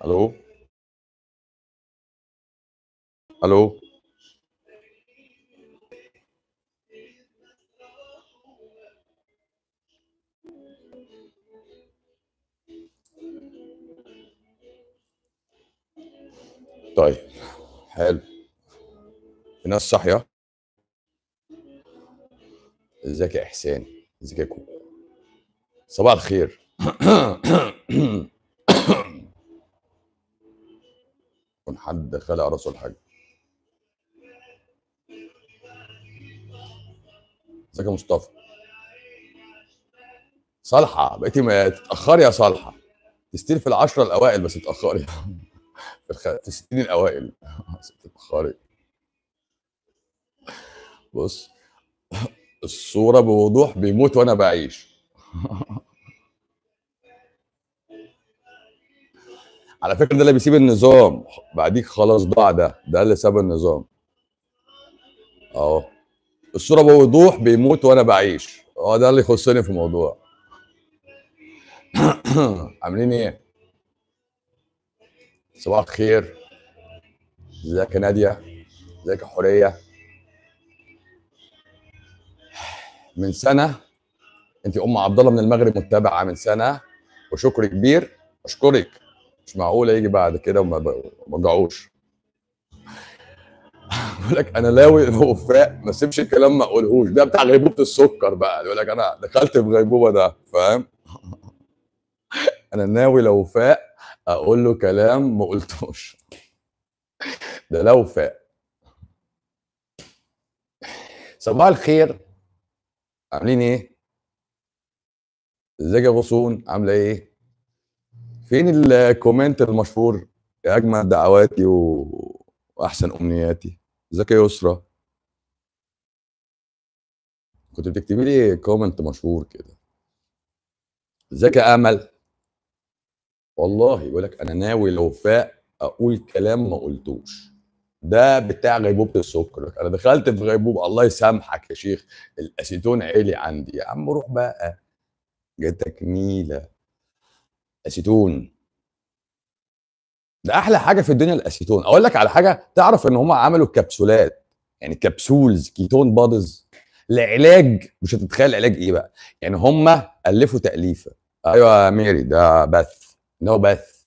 الو الو طيب حلو في ناس صاحيه ازيك يا احسان ازيك يا كوكو صباح الخير يكون حد خلق راسه الحاج ازيك يا مصطفى صالحه بقيتي ما تتاخري يا صالحه تستير في العشره الاوائل بس تتاخري في الخ... في الستين الاوائل بس تتاخري بص الصوره بوضوح بيموت وانا بعيش على فكره ده اللي بيسيب النظام بعديك خلاص ضاع ده ده اللي ساب النظام اهو الصوره بوضوح بيموت وانا بعيش اه ده اللي يخصني في الموضوع عاملين ايه صباح الخير ازيك يا ناديه ازيك يا حوريه من سنه انت ام عبد الله من المغرب متابعه من سنه وشكر كبير اشكرك مش معقول يجي بعد كده وما ما رجعوش بقول لك انا لاوي الوفاء ما سيبش الكلام ما اقولهوش ده بتاع غيبوبه السكر بقى يقول لك انا دخلت في غيبوبه ده فاهم انا ناوي لو وفاء اقول له كلام ما قلتوش ده لا وفاء صباح الخير عاملين ايه ازيك يا غصون عامله ايه فين الكومنت المشهور يا اجمل دعواتي و... واحسن امنياتي ازيك يا يسرا كنت بتكتبي لي كومنت مشهور كده ازيك يا امل والله يقول لك انا ناوي لو فاق اقول كلام ما قلتوش ده بتاع غيبوبه السكر انا دخلت في غيبوبه الله يسامحك يا شيخ الاسيتون عالي عندي يا عم روح بقى جاتك نيله اسيتون ده احلى حاجه في الدنيا الاسيتون اقول لك على حاجه تعرف ان هم عملوا كبسولات يعني كبسولز كيتون بادز لعلاج مش هتتخيل علاج ايه بقى يعني هم الفوا تاليفه ايوه يا ميري ده بث نو بث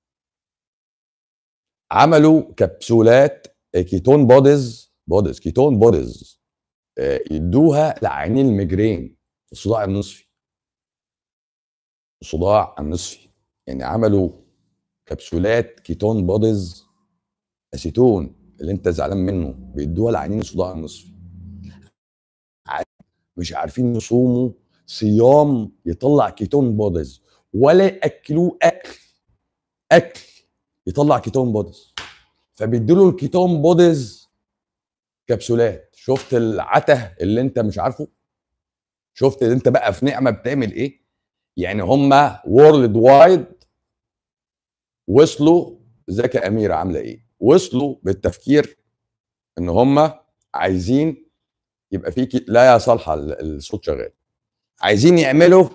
عملوا كبسولات كيتون بوديز بوديز كيتون بوديز آه، يدوها لعيانين الميجرين الصداع النصفي الصداع النصفي يعني عملوا كبسولات كيتون بوديز اسيتون اللي انت زعلان منه بيدوها لعيانين الصداع النصفي ع- مش عارفين يصوموا صيام يطلع كيتون بوديز ولا ياكلوه اكل اكل يطلع كيتون بوديز فبيدوا الكيتون بوديز كبسولات شفت العته اللي انت مش عارفه شفت انت بقى في نعمه بتعمل ايه يعني هم وورلد وايد وصلوا ازيك يا اميره عامله ايه وصلوا بالتفكير ان هم عايزين يبقى في كي... لا يا صالحه ال- الصوت شغال عايزين يعملوا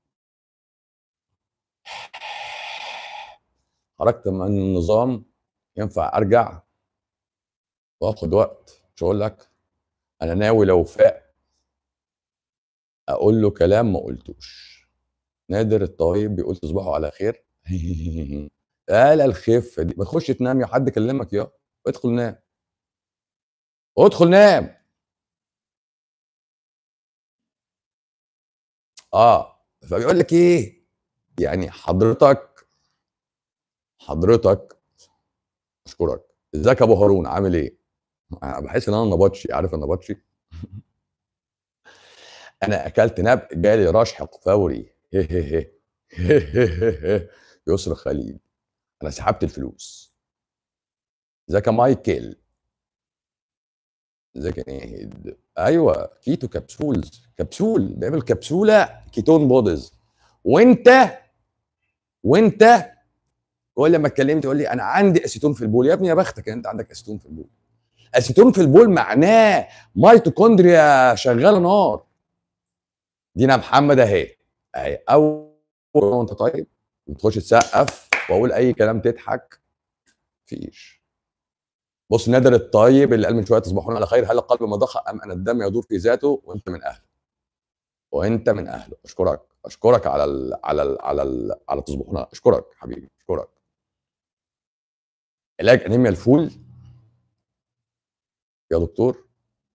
خرجت من النظام ينفع ارجع واخد وقت مش هقول لك انا ناوي لو فاق اقول له كلام ما قلتوش نادر الطيب بيقول تصبحوا على خير قال الخفه دي ما تخش تنام يا حد كلمك يا ادخل نام ادخل نام اه فبيقول لك ايه يعني حضرتك حضرتك اشكرك ازيك يا ابو هارون عامل ايه انا بحس ان انا نبطشي عارف النبطشي انا اكلت نبق جالي رشح فوري يسرى خليل انا سحبت الفلوس ازيك يا مايكل ازيك يا ناهد ايوه كيتو كبسولز كبسول بيعمل كبسوله كيتون بوديز وانت وانت كل لما اتكلمت تقول لي انا عندي اسيتون في البول يا ابني يا بختك ان انت عندك اسيتون في البول اسيتون في البول معناه ميتوكوندريا شغاله نار دينا محمد اهي اهي اول وانت طيب وتخش تسقف واقول اي كلام تضحك فيش بص نادر الطيب اللي قال من شويه تصبحون على خير هل القلب مضخه ام ان الدم يدور في ذاته وانت من اهله وانت من اهله اشكرك اشكرك على ال على ال على ال على تصبحون اشكرك حبيبي اشكرك علاج انيميا الفول يا دكتور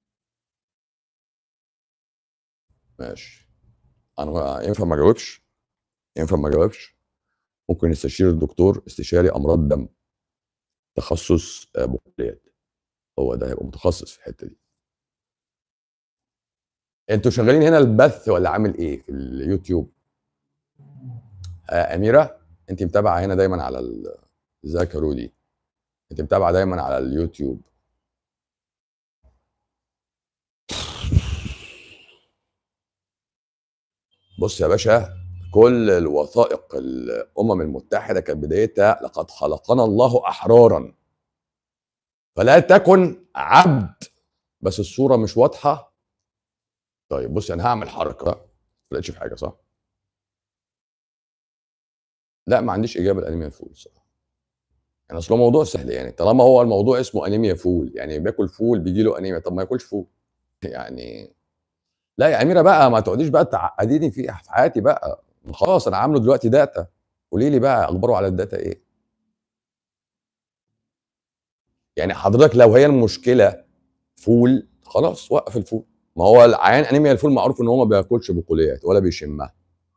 ماشي انا ينفع ما اجاوبش ينفع ما اجاوبش ممكن نستشير الدكتور استشاري امراض دم تخصص آه، بقوليات هو ده هيبقى متخصص في الحته دي انتوا شغالين هنا البث ولا عامل ايه في اليوتيوب آه اميره انت متابعه هنا دايما على ال- ازيك يا رودي انت متابعه دايما على اليوتيوب بص يا باشا كل الوثائق الامم المتحده كانت بدايتها لقد خلقنا الله احرارا فلا تكن عبد بس الصوره مش واضحه طيب بص انا هعمل حركه ما لقيتش في حاجه صح لا ما عنديش اجابه لانيميا الفول صح يعني اصل هو موضوع سهل يعني طالما هو الموضوع اسمه انيميا فول يعني بياكل فول بيجي له انيميا طب ما ياكلش فول يعني لا يا اميره بقى ما تقعديش بقى تعقديني في في حياتي بقى خلاص انا عامله دلوقتي داتا قولي لي بقى اخباره على الداتا ايه يعني حضرتك لو هي المشكله فول خلاص وقف الفول ما هو العيان انيميا الفول معروف ان هو ما بياكلش بقوليات ولا بيشمها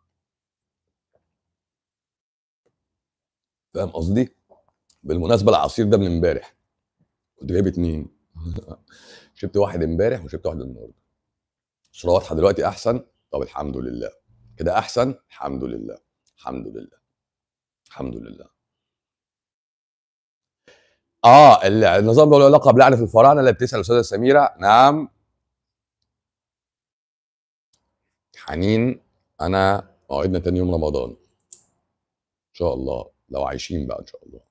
فاهم قصدي بالمناسبه العصير ده من امبارح كنت جايب اتنين شربت واحد امبارح وشربت واحد النهارده الصوره واضحه دلوقتي احسن طب الحمد لله كده احسن الحمد لله الحمد لله الحمد لله اه ال- النظام ده له علاقه بلعنه الفراعنه اللي بتسال الاستاذه سميره نعم حنين انا موعدنا تاني يوم رمضان ان شاء الله لو عايشين بقى ان شاء الله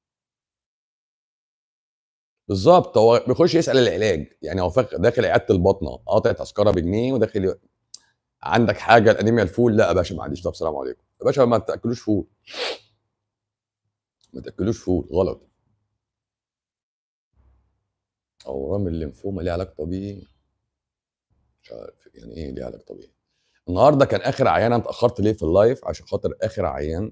بالظبط هو بيخش يسال العلاج يعني هو فاك- داخل عياده الباطنه قاطع تذكره بجنيه وداخل ي- عندك حاجه الانيميا الفول لا يا باشا ما عنديش طب السلام عليكم يا باشا ما تاكلوش فول ما تاكلوش فول غلط اورام الليمفوما ليه علاج طبيعي مش عارف يعني ايه ليه علاج طبيعي النهارده كان اخر عيان انا اتاخرت ليه في اللايف عشان خاطر اخر عيان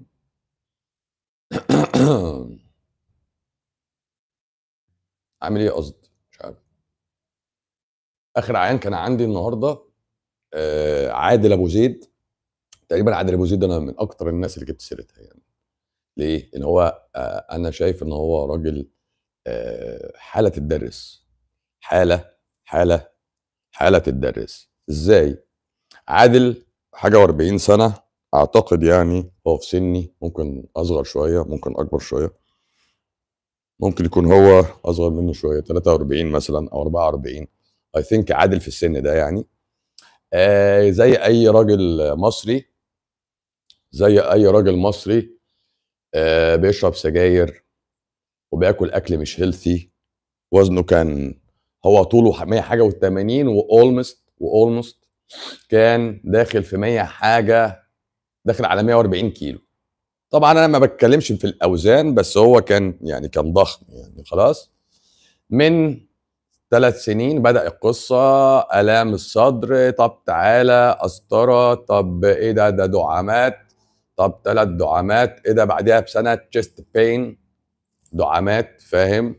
عامل ايه قصد مش عارف اخر عيان كان عندي النهارده آه، عادل ابو زيد تقريبا عادل ابو زيد ده انا من اكتر الناس اللي جبت سيرتها يعني ليه؟ لان هو آه، انا شايف ان هو راجل آه، حاله تدرس حاله حاله حاله تدرس ازاي؟ عادل حاجه و40 سنه اعتقد يعني هو في سني ممكن اصغر شويه ممكن اكبر شويه ممكن يكون هو اصغر مني شويه 43 مثلا او 44 اي ثينك عادل في السن ده يعني آه زي اي راجل مصري زي اي راجل مصري آه بيشرب سجاير وبياكل اكل مش هيلثي وزنه كان هو طوله 100 حاجه و80 واولموست واولموست كان داخل في 100 حاجه داخل على 140 كيلو طبعا انا ما بتكلمش في الاوزان بس هو كان يعني كان ضخم يعني خلاص من ثلاث سنين بدأ القصة آلام الصدر طب تعالى قسطرة طب ايه ده ده دعامات طب ثلاث دعامات ايه ده بعدها بسنة تشيست بين دعامات فاهم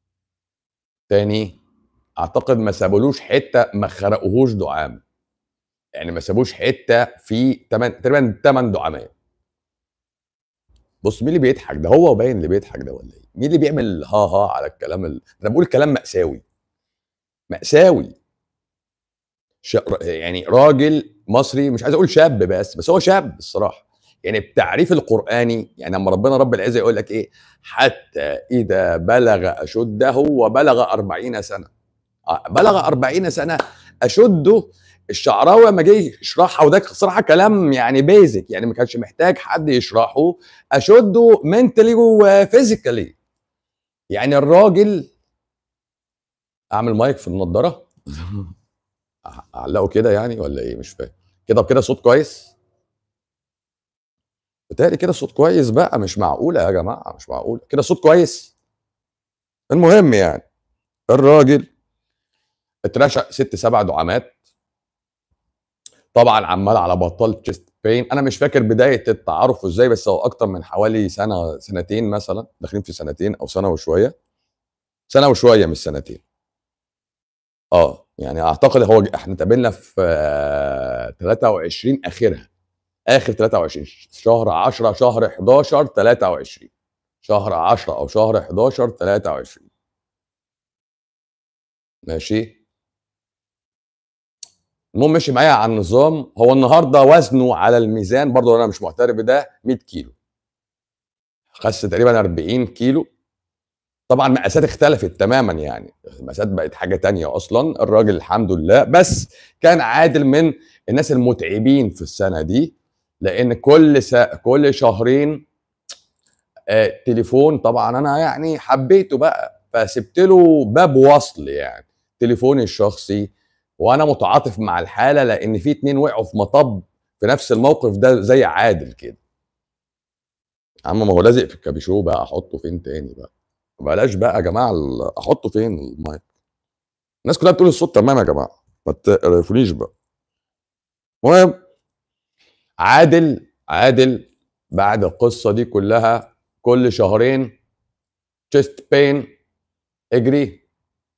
تاني اعتقد ما سابولوش حتة ما خرقوهوش دعام يعني ما سابوش حتة في تمن تقريبا 8 دعامات بص مين اللي بيضحك ده هو باين اللي بيضحك ده ولا ايه مين اللي بيعمل ها ها على الكلام ال... انا بقول كلام مأساوي مأساوي ش... يعني راجل مصري مش عايز اقول شاب بس بس هو شاب الصراحه يعني التعريف القراني يعني لما ربنا رب العزه يقول لك ايه حتى اذا بلغ اشده وبلغ أربعين سنه آه، بلغ أربعين سنه اشده الشعراوي لما جه يشرحها وده صراحه كلام يعني بيزك يعني ما كانش محتاج حد يشرحه اشده منتلي وفيزيكالي يعني الراجل اعمل مايك في النضاره اعلقه كده يعني ولا ايه مش فاهم كده كده صوت كويس بتهيألي كده الصوت كويس بقى مش معقولة يا جماعة مش معقولة كده الصوت كويس المهم يعني الراجل اترشق ست سبع دعامات طبعا عمال على بطال تشيست بين انا مش فاكر بدايه التعارف ازاي بس هو اكتر من حوالي سنه سنتين مثلا داخلين في سنتين او سنه وشويه سنه وشويه مش سنتين اه يعني اعتقد هو احنا اتقابلنا في آه 23 اخرها اخر 23 شهر 10 شهر 11 23 شهر 10 او شهر 11 23 ماشي المهم مشي معايا على النظام هو النهارده وزنه على الميزان برضه انا مش معترف بده 100 كيلو خس تقريبا 40 كيلو طبعا مقاسات اختلفت تماما يعني المقاسات بقت حاجه تانية اصلا الراجل الحمد لله بس كان عادل من الناس المتعبين في السنه دي لان كل سا... كل شهرين آه تليفون طبعا انا يعني حبيته بقى فسبت له باب وصل يعني تليفوني الشخصي وانا متعاطف مع الحاله لان في اتنين وقعوا في مطب في نفس الموقف ده زي عادل كده عم ما هو لازق في الكابيشو بقى احطه فين تاني بقى بلاش بقى يا جماعه احطه فين المايك الناس كلها بتقول الصوت تمام يا جماعه ما تقرفونيش بقى المهم عادل عادل بعد القصه دي كلها كل شهرين تشيست بين اجري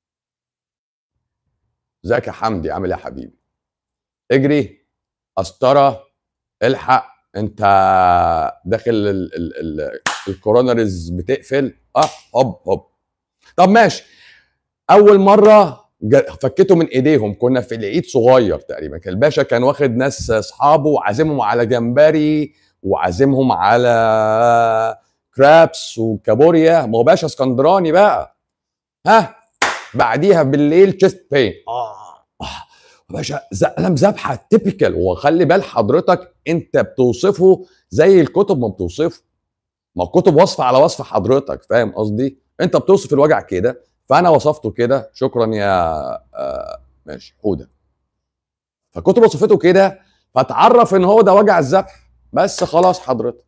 ازيك يا حمدي عامل ايه يا حبيبي اجري قسطره الحق انت داخل ال ال ال الكورونرز بتقفل اه هوب هوب طب ماشي اول مره فكته من ايديهم كنا في العيد صغير تقريبا كان الباشا كان واخد ناس اصحابه وعازمهم على جمبري وعازمهم على كرابس وكابوريا ما هو باشا اسكندراني بقى ها بعديها بالليل تشيست بين اه اه باشا قلم ذبحه تيبيكال وخلي بال حضرتك انت بتوصفه زي الكتب ما بتوصفه ما الكتب وصف على وصف حضرتك فاهم قصدي انت بتوصف الوجع كده فانا وصفته كده شكرا يا آه ماشي حوده فالكتب وصفته كده فتعرف ان هو ده وجع الذبح بس خلاص حضرتك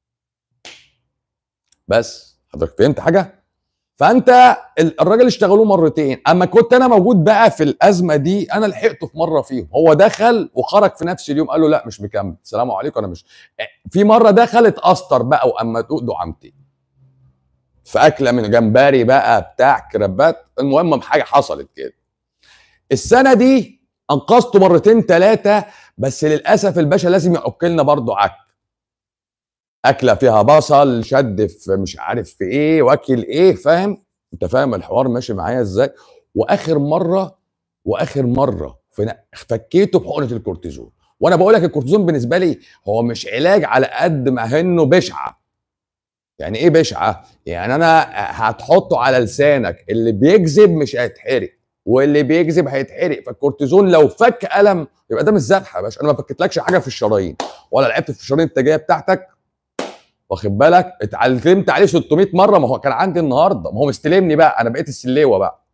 بس حضرتك فهمت حاجه فانت الراجل اشتغلوه مرتين اما كنت انا موجود بقى في الازمه دي انا لحقته في مره فيهم هو دخل وخرج في نفس اليوم قال له لا مش مكمل السلام عليكم انا مش في مره دخل اتأثر بقى واما تقول دعامتين في اكله من جمبري بقى بتاع كرابات المهم حاجه حصلت كده السنه دي انقذته مرتين ثلاثه بس للاسف الباشا لازم يعك لنا برضه عك اكله فيها بصل شد في مش عارف في ايه واكل ايه فاهم انت فاهم الحوار ماشي معايا ازاي واخر مره واخر مره فكيته بحقنه الكورتيزون وانا بقول لك الكورتيزون بالنسبه لي هو مش علاج على قد ما انه بشعه يعني ايه بشعه يعني انا هتحطه على لسانك اللي بيكذب مش هيتحرق واللي بيكذب هيتحرق فالكورتيزون لو فك الم يبقى ده مش ذبحه يا باشا انا ما فكتلكش حاجه في الشرايين ولا لعبت في الشرايين التاجيه بتاعتك واخد بالك اتعلمت عليه 600 مره ما هو كان عندي النهارده ما هو مستلمني بقى انا بقيت السليوه بقى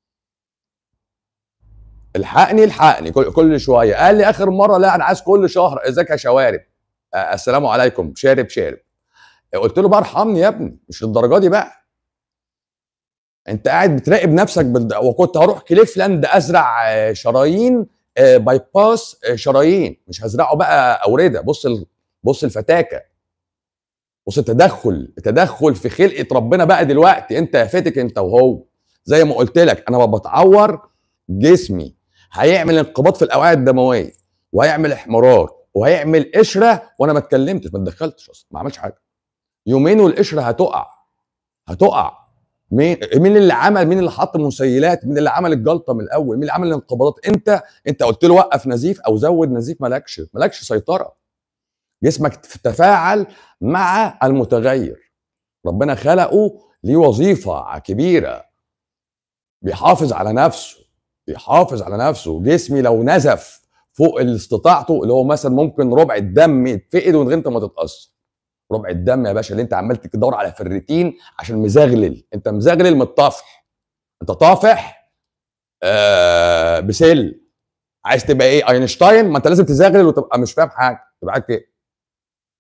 الحقني الحقني كل, كل شويه قال لي اخر مره لا انا عايز كل شهر ازيك يا شوارب آه السلام عليكم شارب شارب قلت له بقى ارحمني يا ابني مش للدرجه دي بقى انت قاعد بتراقب نفسك بال... وكنت هروح كليفلاند ازرع شرايين باي باس شرايين مش هزرعه بقى اورده بص ال... بص الفتاكه بص التدخل التدخل في خلقه ربنا بقى دلوقتي انت يا فاتك انت وهو زي ما قلت لك انا بتعور جسمي هيعمل انقباض في الاوعيه الدمويه وهيعمل احمرار وهيعمل قشره وانا ما اتكلمتش ما اتدخلتش اصلا ما عملش حاجه يومين والقشره هتقع هتقع مين مين اللي عمل مين اللي حط المسيلات مين اللي عمل الجلطه من الاول مين اللي عمل الانقباضات انت انت قلت له وقف نزيف او زود نزيف مالكش مالكش سيطره جسمك تفاعل مع المتغير ربنا خلقه ليه وظيفه كبيره بيحافظ على نفسه بيحافظ على نفسه جسمي لو نزف فوق استطاعته اللي هو مثلا ممكن ربع الدم يتفقد من غير انت ما تتاثر ربع الدم يا باشا اللي انت عمال تدور على فريتين عشان مزغلل انت مزغلل من الطفح انت طافح آه بسل عايز تبقى ايه اينشتاين ما انت لازم تزغلل وتبقى مش فاهم حاجه تبقى عارف ايه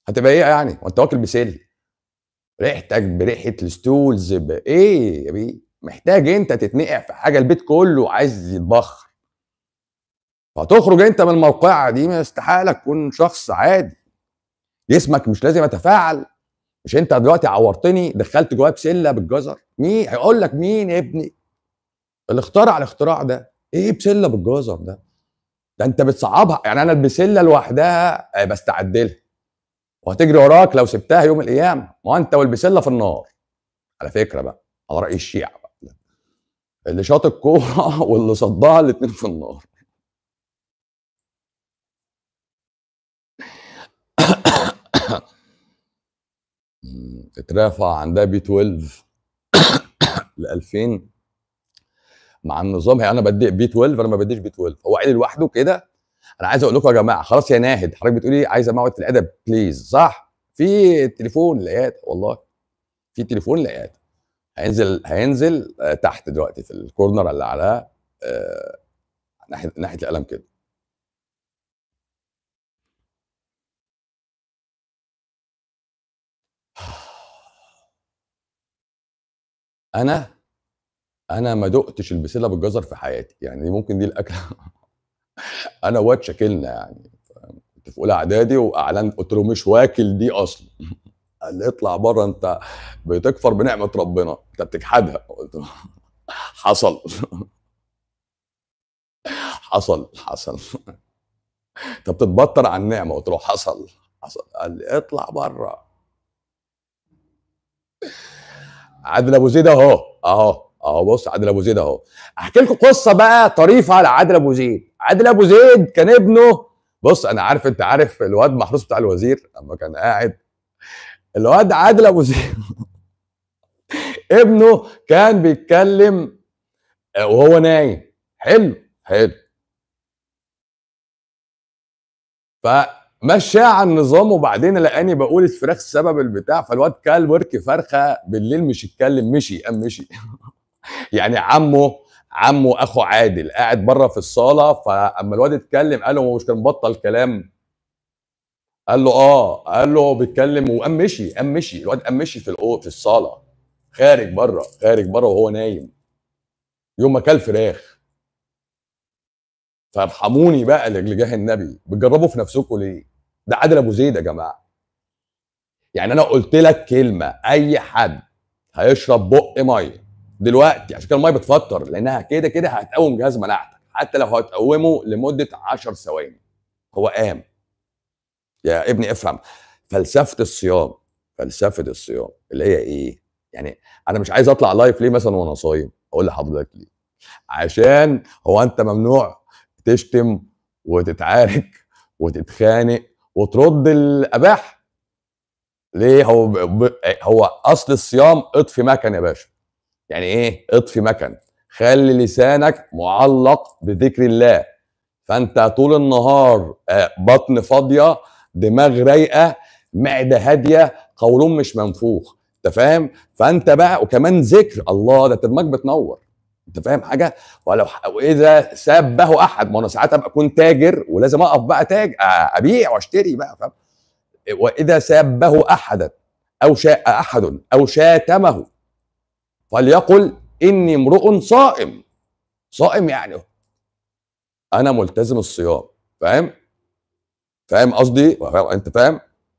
هتبقى ايه يعني وانت واكل بسل ريحتك بريحه الستولز بايه يا بيه محتاج انت تتنقع في حاجه البيت كله عايز يتبخر فتخرج انت من الموقعه دي استحاله تكون شخص عادي جسمك مش لازم يتفاعل مش انت دلوقتي عورتني دخلت جوايا بسله بالجزر مين هيقول لك مين يا ابني اللي اخترع الاختراع ده ايه بسله بالجزر ده ده انت بتصعبها يعني انا البسله لوحدها آه، بستعدلها وهتجري وراك لو سبتها يوم القيامه ما انت والبسله في النار على فكره بقى على راي الشيعه بقى اللي شاط الكوره واللي صدها الاثنين في النار اترافع عندها بي 12 ل 2000 مع النظام هي انا بدي بي 12 انا ما بديش بي 12 هو عيل لوحده كده انا عايز اقول لكم يا جماعه خلاص يا ناهد حضرتك بتقولي عايزه موعد في الادب بليز صح في تليفون لقيت والله في تليفون لقيت هينزل هينزل آه، تحت دلوقتي في الكورنر اللي على آه، ناحيه ناحيه القلم كده انا انا ما دقتش البسله بالجزر في حياتي يعني ممكن دي الاكله انا واد شاكلنا يعني كنت في اولى اعدادي واعلنت قلت له مش واكل دي اصلا قال لي اطلع بره انت بتكفر بنعمه ربنا انت بتجحدها قلت له حصل حصل حصل انت بتتبطر عن النعمه قلت له حصل حصل قال لي اطلع بره عادل ابو زيد اهو اهو اهو بص عادل ابو زيد اهو احكي لكم قصه بقى طريفه على عادل ابو زيد عادل ابو زيد كان ابنه بص انا عارف انت عارف الواد محروس بتاع الوزير لما كان قاعد الواد عادل ابو زيد ابنه كان بيتكلم وهو نايم حلو حلو فمشى على النظام وبعدين لقاني بقول الفراخ السبب البتاع فالواد كل ورك فرخه بالليل مش يتكلم مشي قام مشي يعني عمه عمه اخو عادل قاعد بره في الصاله فاما الواد اتكلم قال له هو مش كان بطل كلام قال له اه قال له هو بيتكلم وقام مشي قام مشي الواد قام مشي في الاوضه في الصاله خارج بره خارج بره وهو نايم يوم ما كل فراخ فارحموني بقى لجاه النبي بتجربوا في نفسكم ليه ده عادل ابو زيد يا جماعه يعني انا قلت لك كلمه اي حد هيشرب بق ميه دلوقتي عشان كده الميه بتفطر لانها كده كده هتقوم جهاز مناعتك حتى لو هتقومه لمده 10 ثواني هو قام يا ابني افهم فلسفه الصيام فلسفه الصيام اللي هي ايه يعني انا مش عايز اطلع لايف ليه مثلا وانا صايم اقول لحضرتك ليه عشان هو انت ممنوع تشتم وتتعارك وتتخانق وترد الاباح ليه هو ب... هو اصل الصيام اطفي مكن يا باشا يعني ايه اطفي مكن خلي لسانك معلق بذكر الله فانت طول النهار آه، بطن فاضيه دماغ رايقه معده هاديه قولون مش منفوخ انت فاهم فانت بقى وكمان ذكر الله ده دماغك بتنور انت فاهم حاجه ولو واذا سابه احد ما انا ساعات ابقى اكون تاجر ولازم اقف بقى تاج ابيع واشتري بقى فاهم واذا سابه احدا او شاء احد او شاتمه فليقل اني امرؤ صائم صائم يعني انا ملتزم الصيام فاهم فاهم قصدي انت فاهم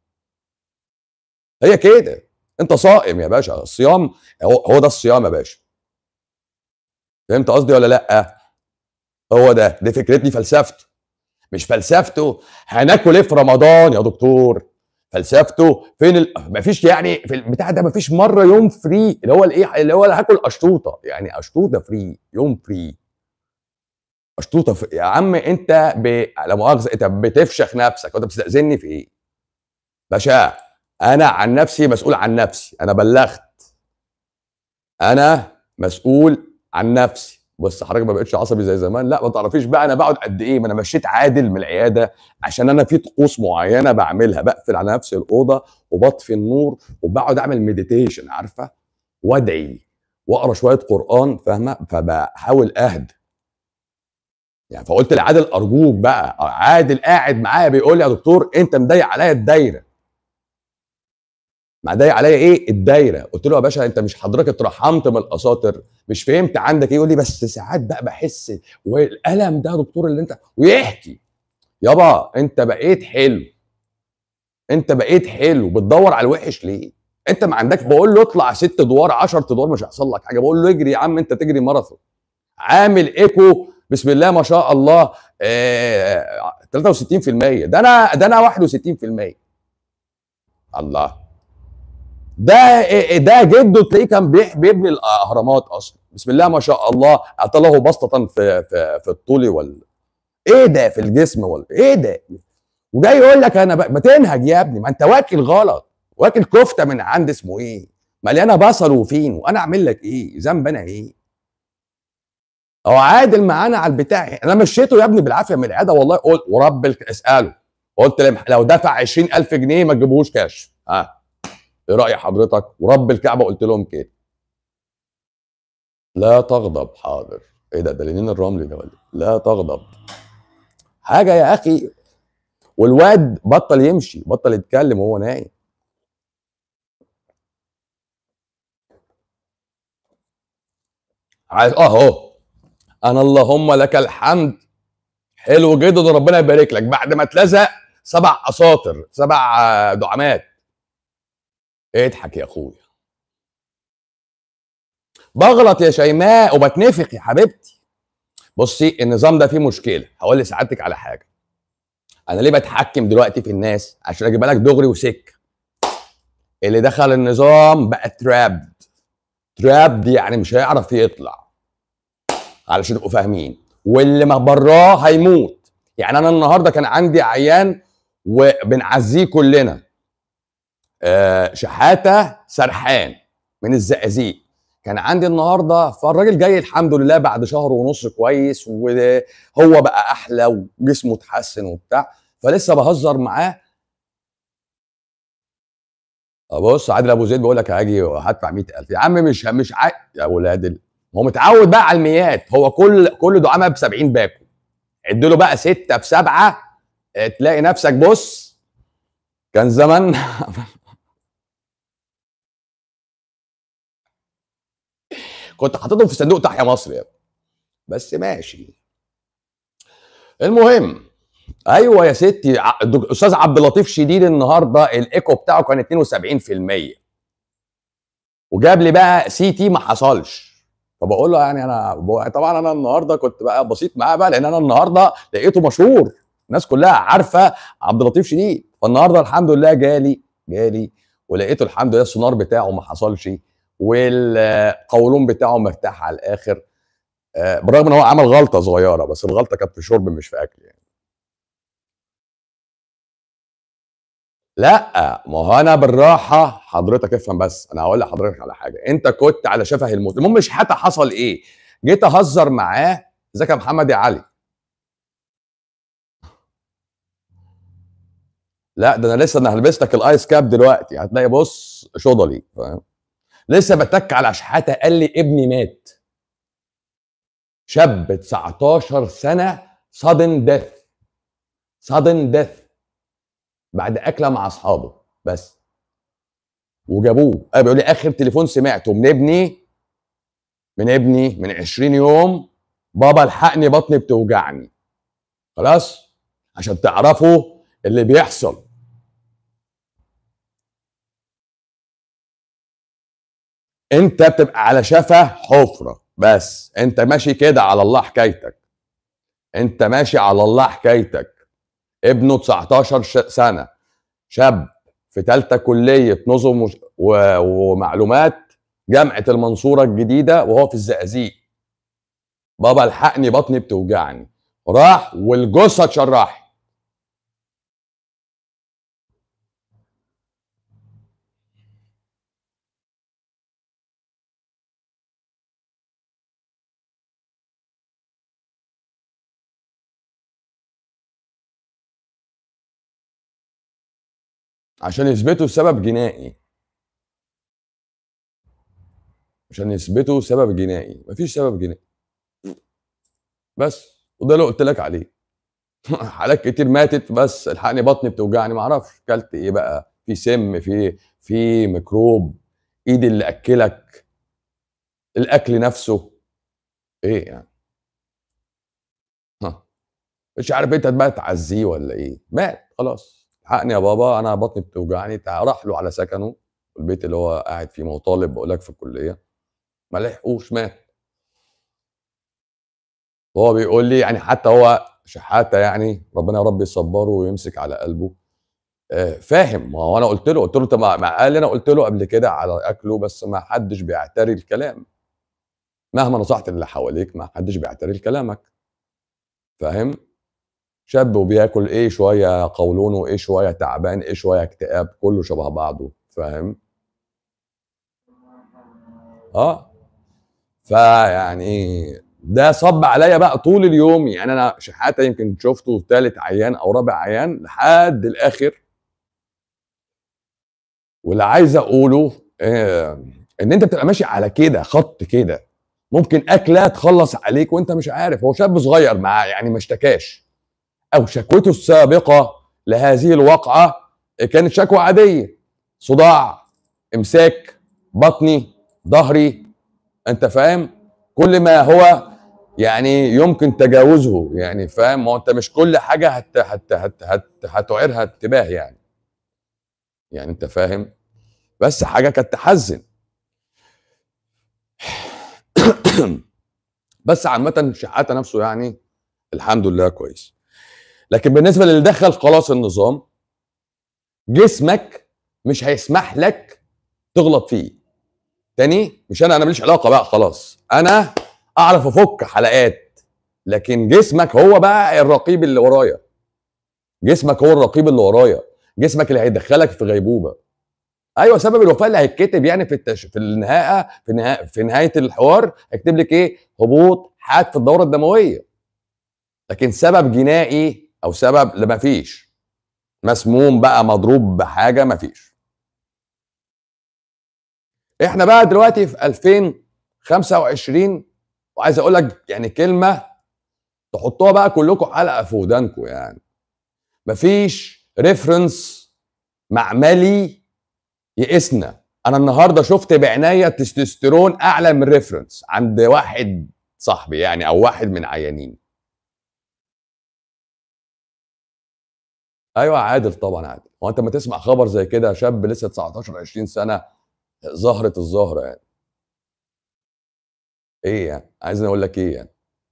هي كده انت صائم يا باشا الصيام هو ده الصيام يا باشا فهمت قصدي ولا لا هو ده دي فكرتي فلسفته مش فلسفته هناكل ايه في رمضان يا دكتور فلسفته فين ال... مفيش يعني في البتاع ده مفيش مره يوم فري اللي هو الايه اللي هو هاكل اشطوطه يعني اشطوطه فري يوم فري اشطوطه فري. يا عم انت ب... لا مؤاخذه انت بتفشخ نفسك وانت بتستاذني في ايه باشا انا عن نفسي مسؤول عن نفسي انا بلغت انا مسؤول عن نفسي بص حضرتك ما بقتش عصبي زي زمان لا ما تعرفيش بقى انا بقعد قد ايه ما انا مشيت عادل من العياده عشان انا في طقوس معينه بعملها بقفل على نفسي الاوضه وبطفي النور وبقعد اعمل مديتيشن عارفه وادعي واقرا شويه قران فاهمه فبحاول اهدى يعني فقلت لعادل ارجوك بقى عادل قاعد معايا بيقول لي يا دكتور انت مضيق عليا الدايره مع ضايق عليا ايه الدايره قلت له يا باشا انت مش حضرتك اترحمت من الاساطر مش فهمت عندك ايه يقول لي بس ساعات بقى بحس والالم ده يا دكتور اللي انت ويحكي يابا انت بقيت حلو انت بقيت حلو بتدور على الوحش ليه انت ما عندك بقول له اطلع ست ادوار 10 ادوار مش هيحصل لك حاجه بقول له اجري يا عم انت تجري ماراثون عامل ايكو بسم الله ما شاء الله آه 63% ده انا ده انا 61% الله ده ده جده تلاقيه كان بيبني الاهرامات اصلا بسم الله ما شاء الله اعطى له بسطه في في في الطول وال ايه ده في الجسم ولا ايه ده وجاي يقول لك انا ما تنهج يا ابني ما انت واكل غلط واكل كفته من عند اسمه ايه مليانه بصل وفين وانا اعمل لك ايه ذنب انا ايه هو عادل معانا على البتاع انا مشيته يا ابني بالعافيه من العياده والله قلت ورب اساله قلت لو دفع 20000 جنيه ما تجيبوهوش كاش ها ايه راي حضرتك ورب الكعبه قلت لهم كده لا تغضب حاضر ايه ده ده لينين الرمل ده ولا لا تغضب حاجه يا اخي والواد بطل يمشي بطل يتكلم وهو نايم عايز اهو انا اللهم لك الحمد حلو جدا ربنا يبارك لك بعد ما اتلزق سبع اساطر سبع دعامات اضحك يا اخويا بغلط يا شيماء وبتنفق يا حبيبتي بصي النظام ده فيه مشكله هقول لسعادتك على حاجه انا ليه بتحكم دلوقتي في الناس عشان اجيب لك دغري وسك اللي دخل النظام بقى ترابد ترابد يعني مش هيعرف يطلع علشان تبقوا فاهمين واللي ما براه هيموت يعني انا النهارده كان عندي عيان وبنعزيه كلنا آه شحاته سرحان من الزقازيق كان عندي النهارده فالراجل جاي الحمد لله بعد شهر ونص كويس وهو بقى احلى وجسمه اتحسن وبتاع فلسه بهزر معاه بص عادل ابو زيد بيقول لك هاجي وهدفع 100000 يا عم مش مش ع... يا ولاد هو متعود بقى على الميات هو كل كل دعامه ب 70 باكو عد له بقى سته بسبعه تلاقي نفسك بص كان زمان كنت حاططهم في صندوق تحيا مصر يا بس ماشي المهم ايوه يا ستي استاذ عبد اللطيف شديد النهارده الايكو بتاعه كان 72% وجاب لي بقى سي تي ما حصلش فبقول له يعني انا طبعا انا النهارده كنت بقى بسيط معاه بقى لان انا النهارده لقيته مشهور الناس كلها عارفه عبد اللطيف شديد فالنهارده الحمد لله جالي جالي ولقيته الحمد لله السونار بتاعه ما حصلش والقولون بتاعه مرتاح على الاخر بالرغم ان هو عمل غلطه صغيره بس الغلطه كانت في شرب مش في اكل يعني لا ما هو انا بالراحه حضرتك افهم بس انا هقول لحضرتك على حاجه انت كنت على شفه الموت المهم مش حتى حصل ايه جيت اهزر معاه ازيك يا محمد يا علي لا ده انا لسه انا هلبس لك الايس كاب دلوقتي هتلاقي بص شضلي فاهم لسه بتك على شحاته قال لي ابني مات شاب 19 سنه صادن ديث صادن ديث بعد اكله مع اصحابه بس وجابوه قال بيقول لي اخر تليفون سمعته من ابني من ابني من 20 يوم بابا الحقني بطني بتوجعني خلاص عشان تعرفوا اللي بيحصل انت بتبقى على شفا حفره بس انت ماشي كده على الله حكايتك انت ماشي على الله حكايتك ابنه 19 سنه شاب في ثالثه كليه نظم ومعلومات جامعه المنصوره الجديده وهو في الزقازيق بابا الحقني بطني بتوجعني راح والجثه اتشرحت عشان يثبتوا سبب جنائي عشان يثبتوا سبب جنائي مفيش سبب جنائي بس وده اللي قلت لك عليه حالات كتير ماتت بس الحقني بطني بتوجعني معرفش كلت ايه بقى في سم في في ميكروب ايد اللي اكلك الاكل نفسه ايه يعني ها مش عارف انت بقى تعزيه ولا ايه مات خلاص حقني يا بابا انا بطني بتوجعني تعال راح له على سكنه البيت اللي هو قاعد فيه ما هو طالب بقول لك في الكليه ما لحقوش مات هو بيقول لي يعني حتى هو شحاته يعني ربنا يا رب يصبره ويمسك على قلبه آه، فاهم ما هو انا قلت له قلت له طب ما قال لي انا قلت له قبل كده على اكله بس ما حدش بيعتري الكلام مهما نصحت اللي حواليك ما حدش بيعتري لكلامك فاهم شاب وبياكل ايه شويه قولون وايه شويه تعبان ايه شويه اكتئاب كله شبه بعضه فاهم اه فيعني ده صب عليا بقى طول اليوم يعني انا شحاته يمكن شفته ثالث عيان او رابع عيان لحد الاخر واللي عايز اقوله آه ان انت بتبقى ماشي على كده خط كده ممكن اكله تخلص عليك وانت مش عارف هو شاب صغير معاه يعني ما اشتكاش او شكوته السابقه لهذه الواقعه كانت شكوى عاديه صداع امساك بطني ظهري انت فاهم كل ما هو يعني يمكن تجاوزه يعني فاهم ما هو انت مش كل حاجه هت هت هت هت هتعيرها انتباه يعني يعني انت فاهم بس حاجه كانت تحزن بس عامه شحاته نفسه يعني الحمد لله كويس لكن بالنسبه للي دخل خلاص النظام جسمك مش هيسمح لك تغلط فيه تاني مش انا انا ماليش علاقه بقى خلاص انا اعرف افك حلقات لكن جسمك هو بقى الرقيب اللي ورايا جسمك هو الرقيب اللي ورايا جسمك اللي هيدخلك في غيبوبه ايوه سبب الوفاه اللي هيتكتب يعني في التش... في النهايه في نهايه في نهايه الحوار هيكتب لك ايه هبوط حاد في الدوره الدمويه لكن سبب جنائي او سبب لما فيش مسموم بقى مضروب بحاجه ما فيش احنا بقى دلوقتي في 2025 وعايز اقول لك يعني كلمه تحطوها بقى كلكم حلقه في ودانكم يعني مفيش ريفرنس معملي يئسنا انا النهارده شفت بعناية تستوستيرون اعلى من ريفرنس عند واحد صاحبي يعني او واحد من عيانين ايوه عادل طبعا عادل هو انت ما تسمع خبر زي كده شاب لسه 19 20 سنه زهره الزهره يعني ايه يعني عايزني اقول لك ايه يعني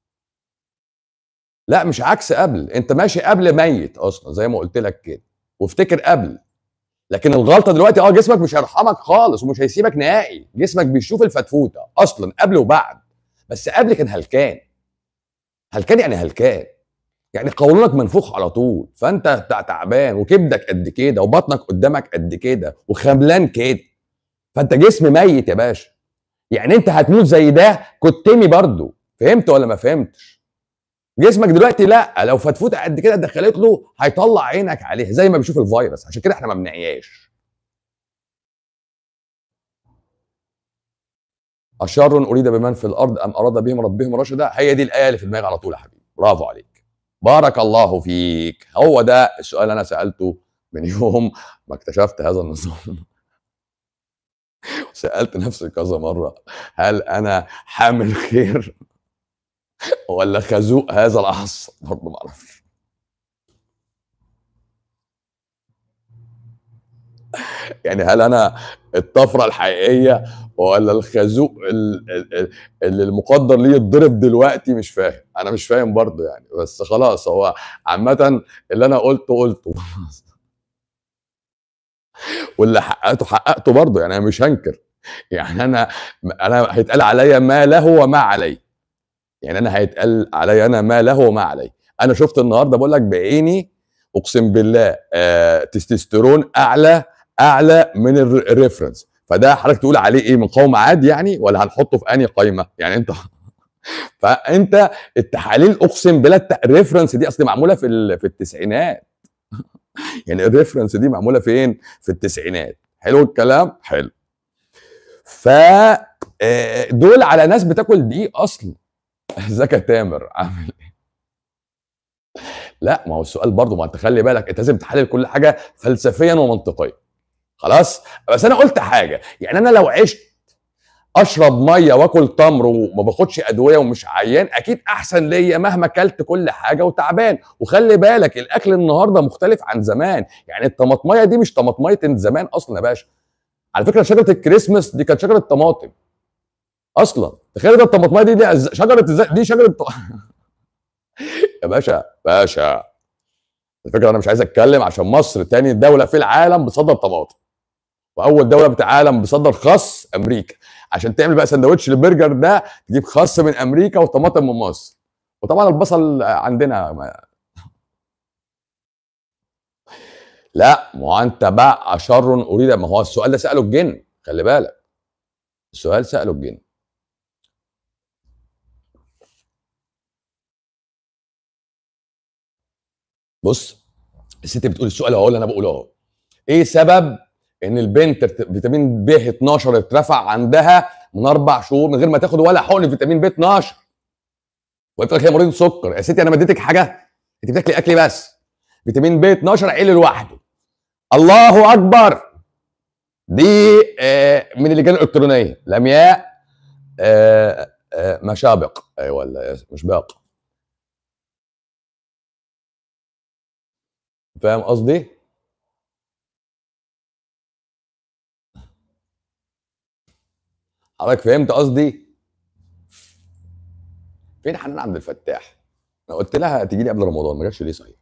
لا مش عكس قبل انت ماشي قبل ميت اصلا زي ما قلت لك كده وافتكر قبل لكن الغلطه دلوقتي اه جسمك مش هيرحمك خالص ومش هيسيبك نهائي جسمك بيشوف الفتفوته اصلا قبل وبعد بس قبل كان هلكان هلكان يعني هلكان يعني قولونك منفوخ على طول فانت تعبان وكبدك قد كده وبطنك قدامك قد كده وخملان كده فانت جسم ميت يا باشا يعني انت هتموت زي ده كتمي برضه فهمت ولا ما فهمتش جسمك دلوقتي لا لو فتفوته قد كده دخلت له هيطلع عينك عليها زي ما بيشوف الفيروس عشان كده احنا ما بنعياش أشر أريد بمن في الأرض أم أراد بهم ربهم رشدا هي دي الآية اللي في دماغي على طول يا حبيبي برافو عليك بارك الله فيك هو ده السؤال اللي أنا سألته من يوم ما اكتشفت هذا النظام سألت نفسي كذا مرة هل أنا حامل خير ولا خازوق هذا العصر برضه ما اعرفش يعني هل انا الطفره الحقيقيه ولا الخازوق اللي المقدر ليه يتضرب دلوقتي مش فاهم انا مش فاهم برضه يعني بس خلاص هو عامه اللي انا قلته قلته واللي حققته حققته برضه يعني انا مش هنكر يعني انا انا هيتقال عليا ما له وما علي يعني انا هيتقال عليا انا ما له وما علي انا شفت النهارده بقول لك بعيني اقسم بالله آه تستوستيرون اعلى اعلى من الريفرنس فده حضرتك تقول عليه ايه مقاومه عادي يعني ولا هنحطه في انهي قايمه يعني انت فانت التحاليل اقسم بالله الريفرنس دي اصل معموله في في التسعينات يعني الريفرنس دي معموله فين في التسعينات حلو الكلام حلو ف آه، دول على ناس بتاكل دقيق اصلا ازيك يا تامر عامل ايه لا ما هو السؤال برضه ما انت خلي بالك انت لازم تحلل كل حاجه فلسفيا ومنطقيا خلاص بس انا قلت حاجه يعني انا لو عشت اشرب ميه واكل تمر وما باخدش ادويه ومش عيان اكيد احسن ليا مهما اكلت كل حاجه وتعبان وخلي بالك الاكل النهارده مختلف عن زمان يعني الطماطميه دي مش طماطميه زمان اصلا يا باشا على فكره شجره الكريسماس دي كانت شجره طماطم اصلا تخيل ده الطماطميه دي, دي شجره دي شجره يا باشا باشا على فكره انا مش عايز اتكلم عشان مصر تاني دوله في العالم بتصدر طماطم واول دوله في العالم بتصدر خس امريكا عشان تعمل بقى سندوتش البرجر ده تجيب خس من امريكا وطماطم من مصر وطبعا البصل عندنا ما... لا ما هو انت بقى شر اريد ما هو السؤال ده ساله الجن خلي بالك السؤال ساله الجن بص الست بتقول السؤال اهو اللي انا بقوله اهو ايه سبب ان البنت فيتامين ب 12 اترفع عندها من اربع شهور من غير ما تاخد ولا حقن فيتامين ب 12 وقلت لك هي مريضه سكر يا ستي انا ما اديتك حاجه انت بتاكلي اكل بس فيتامين ب 12 عيل لوحده الله اكبر دي آه من اللجان الالكترونيه لمياء آه آه مشابق ايوه ولا مش باق فاهم قصدي؟ حضرتك فهمت قصدي؟ فين حنان عبد الفتاح؟ انا قلت لها تيجي لي قبل رمضان ما جاتش ليه صحيح؟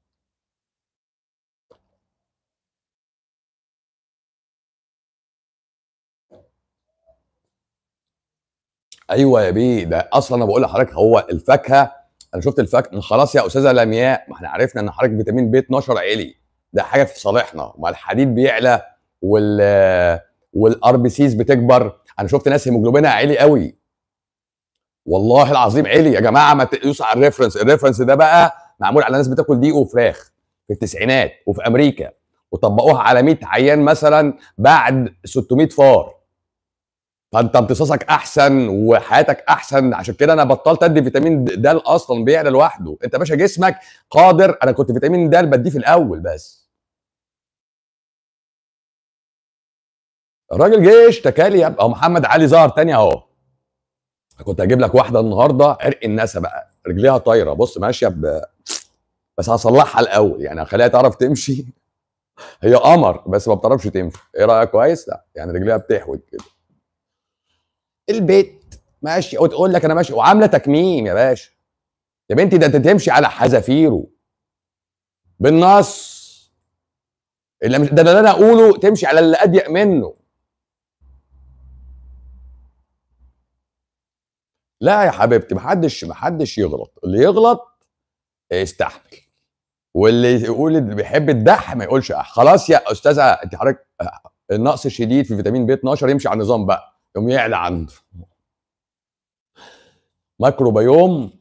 ايوه يا بيه ده اصلا انا بقول لحضرتك هو الفاكهه انا شفت الفاكهه خلاص يا استاذه لمياء ما احنا عرفنا ان حضرتك فيتامين بي 12 عالي ده حاجه في صالحنا ما الحديد بيعلى وال والار بي سيز بتكبر انا شفت ناس هيموجلوبينها عالي قوي والله العظيم عالي يا جماعه ما تقيسوا على الريفرنس الريفرنس ده بقى معمول على ناس بتاكل ديق وفراخ في التسعينات وفي امريكا وطبقوها على 100 عيان مثلا بعد 600 فار فانت امتصاصك احسن وحياتك احسن عشان كده انا بطلت ادي فيتامين د اصلا بيعلى لوحده انت باشا جسمك قادر انا كنت فيتامين د بديه في الاول بس الراجل جه اشتكى لي اهو محمد علي ظهر تاني اهو كنت هجيب لك واحده النهارده عرق النسا بقى رجليها طايره بص ماشيه ب... بس هصلحها الاول يعني هخليها تعرف تمشي هي قمر بس ما بتعرفش تمشي ايه رايك كويس لا يعني رجليها بتحود كده البيت ماشي وتقول لك انا ماشي وعامله تكميم يا باشا يا بنتي ده انت تمشي على حذافيره بالنص اللي مش ده اللي انا اقوله تمشي على اللي اضيق منه لا يا حبيبتي محدش محدش يغلط اللي يغلط يستحمل واللي يقول اللي بيحب الدح ما يقولش أح. خلاص يا استاذه انت حضرتك النقص الشديد في فيتامين بي 12 يمشي على النظام بقى يقوم يعلى عنده ماكروبيوم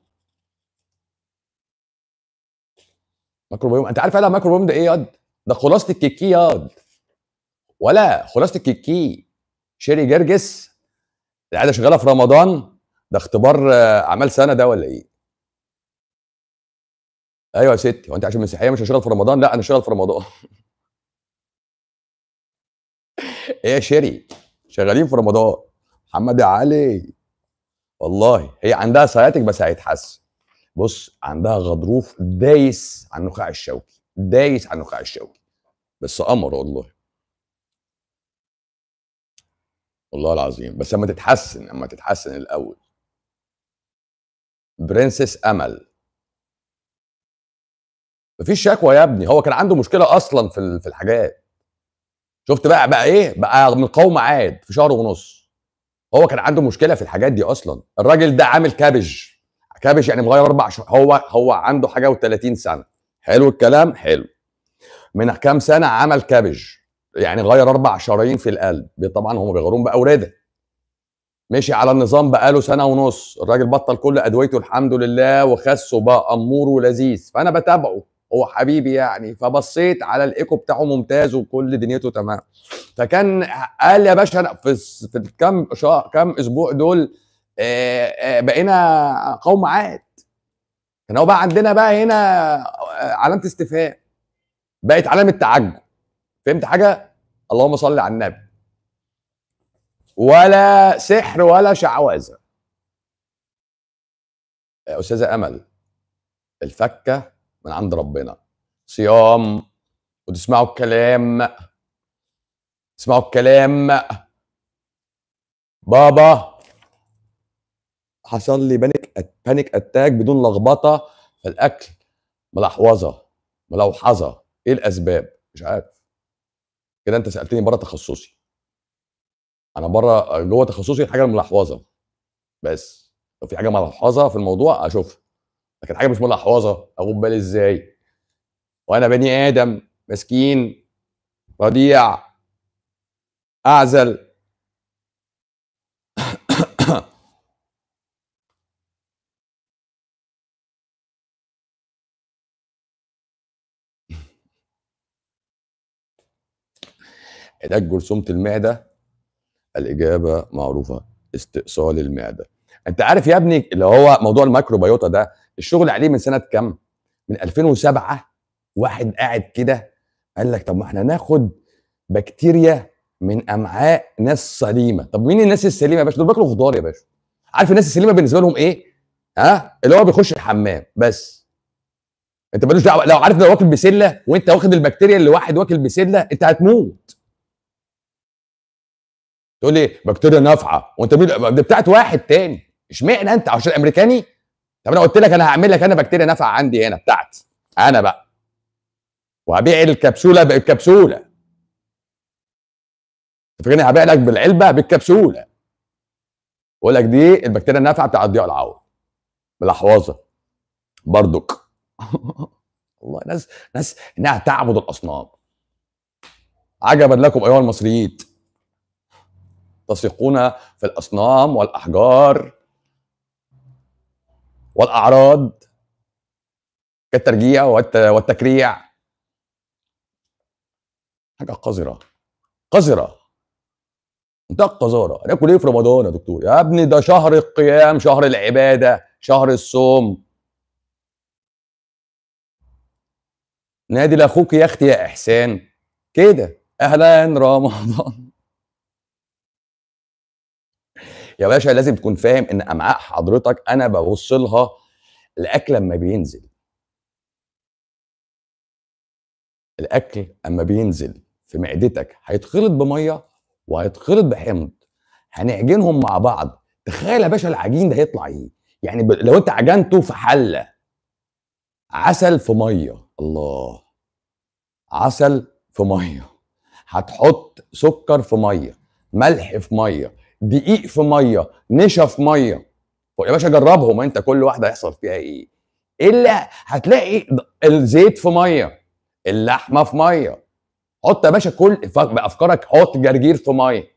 ماكروبيوم انت عارف انا ماكروبيوم ده ايه ياض ده خلاصه الكيكي ياض ولا خلاصه الكيكي شيري جرجس اللي قاعده شغاله في رمضان ده اختبار اعمال سنه ده ولا ايه ايوه يا ستي هو انت عشان مسيحيه مش هشتغل في رمضان لا انا شغال في رمضان ايه يا شيري شغالين في رمضان محمد علي والله هي عندها سياتك بس هيتحسن بص عندها غضروف دايس على النخاع الشوكي دايس على النخاع الشوكي بس قمر والله والله العظيم بس اما تتحسن اما تتحسن الاول برنسس امل مفيش شكوى يا ابني هو كان عنده مشكله اصلا في في الحاجات شفت بقى بقى ايه بقى من قوم عاد في شهر ونص هو كان عنده مشكله في الحاجات دي اصلا الراجل ده عامل كابج كابج يعني مغير اربع شهور هو هو عنده حاجه و30 سنه حلو الكلام حلو من كام سنه عمل كابج يعني غير اربع شرايين في القلب طبعا هم بيغيروهم باورده مشي على النظام بقاله سنه ونص الراجل بطل كل ادويته الحمد لله وخس وبقى امور ولذيذ فانا بتابعه هو حبيبي يعني فبصيت على الايكو بتاعه ممتاز وكل دنيته تمام فكان قال يا باشا انا في في الكام شهر كام اسبوع دول بقينا قوم عاد كان هو بقى عندنا بقى هنا علامه استفهام بقت علامه تعجب فهمت حاجه اللهم صل على النبي ولا سحر ولا شعوذه يا استاذه امل الفكه من عند ربنا صيام وتسمعوا الكلام تسمعوا الكلام بابا حصل لي بانيك بانيك اتاك بدون لخبطه في الاكل ملحوظه ملوحظه ايه الاسباب مش عارف كده انت سالتني بره تخصصي انا بره جوه تخصصي الحاجه الملحوظه بس لو في حاجه ملحوظه في الموضوع اشوفها لكن حاجه مش ملحوظه اخد بالي ازاي وانا بني ادم مسكين رضيع اعزل علاج جرثومة المعدة الإجابة معروفة استئصال المعدة أنت عارف يا ابني اللي هو موضوع الميكروبيوتا ده الشغل عليه من سنة كام؟ من 2007 واحد قاعد كده قال لك طب ما احنا ناخد بكتيريا من امعاء ناس سليمه طب مين الناس السليمه يا باشا دول بياكلوا خضار يا باشا عارف الناس السليمه بالنسبه لهم ايه ها اللي هو بيخش الحمام بس انت مالوش دعوه لو عارف لو واكل بسله وانت واخد البكتيريا اللي واحد واكل بسله انت هتموت تقول لي بكتيريا نافعه وانت مين دي بتاعت واحد تاني اشمعنى انت عشان امريكاني طب انا قلت لك انا هعمل لك انا بكتيريا نافعه عندي هنا بتاعتي انا بقى وهبيع الكبسوله بالكبسوله فاكرني هبيع لك بالعلبه بالكبسوله اقول لك دي البكتيريا النافعه بتاع الضياء العوض بالاحوازه بردك والله ناس ناس انها تعبد الاصنام عجبا لكم ايها المصريين تثقون في الاصنام والاحجار والاعراض كالترجيع والتكريع حاجه قذره قذره منتهى القذاره هناكل ايه في رمضان يا دكتور يا ابني ده شهر القيام شهر العباده شهر الصوم نادي لاخوك يا اختي يا احسان كده اهلا رمضان يا باشا لازم تكون فاهم ان امعاء حضرتك انا ببص لها الاكل لما بينزل الاكل اما بينزل في معدتك هيتخلط بميه وهيتخلط بحمض هنعجنهم مع بعض تخيل يا باشا العجين ده هيطلع ايه يعني ب... لو انت عجنته في حله عسل في ميه الله عسل في ميه هتحط سكر في ميه ملح في ميه دقيق في ميه نشا في ميه يا باشا جربهم انت كل واحده هيحصل فيها ايه الا هتلاقي الزيت في ميه اللحمه في ميه حط يا باشا كل بافكارك حط جرجير في ميه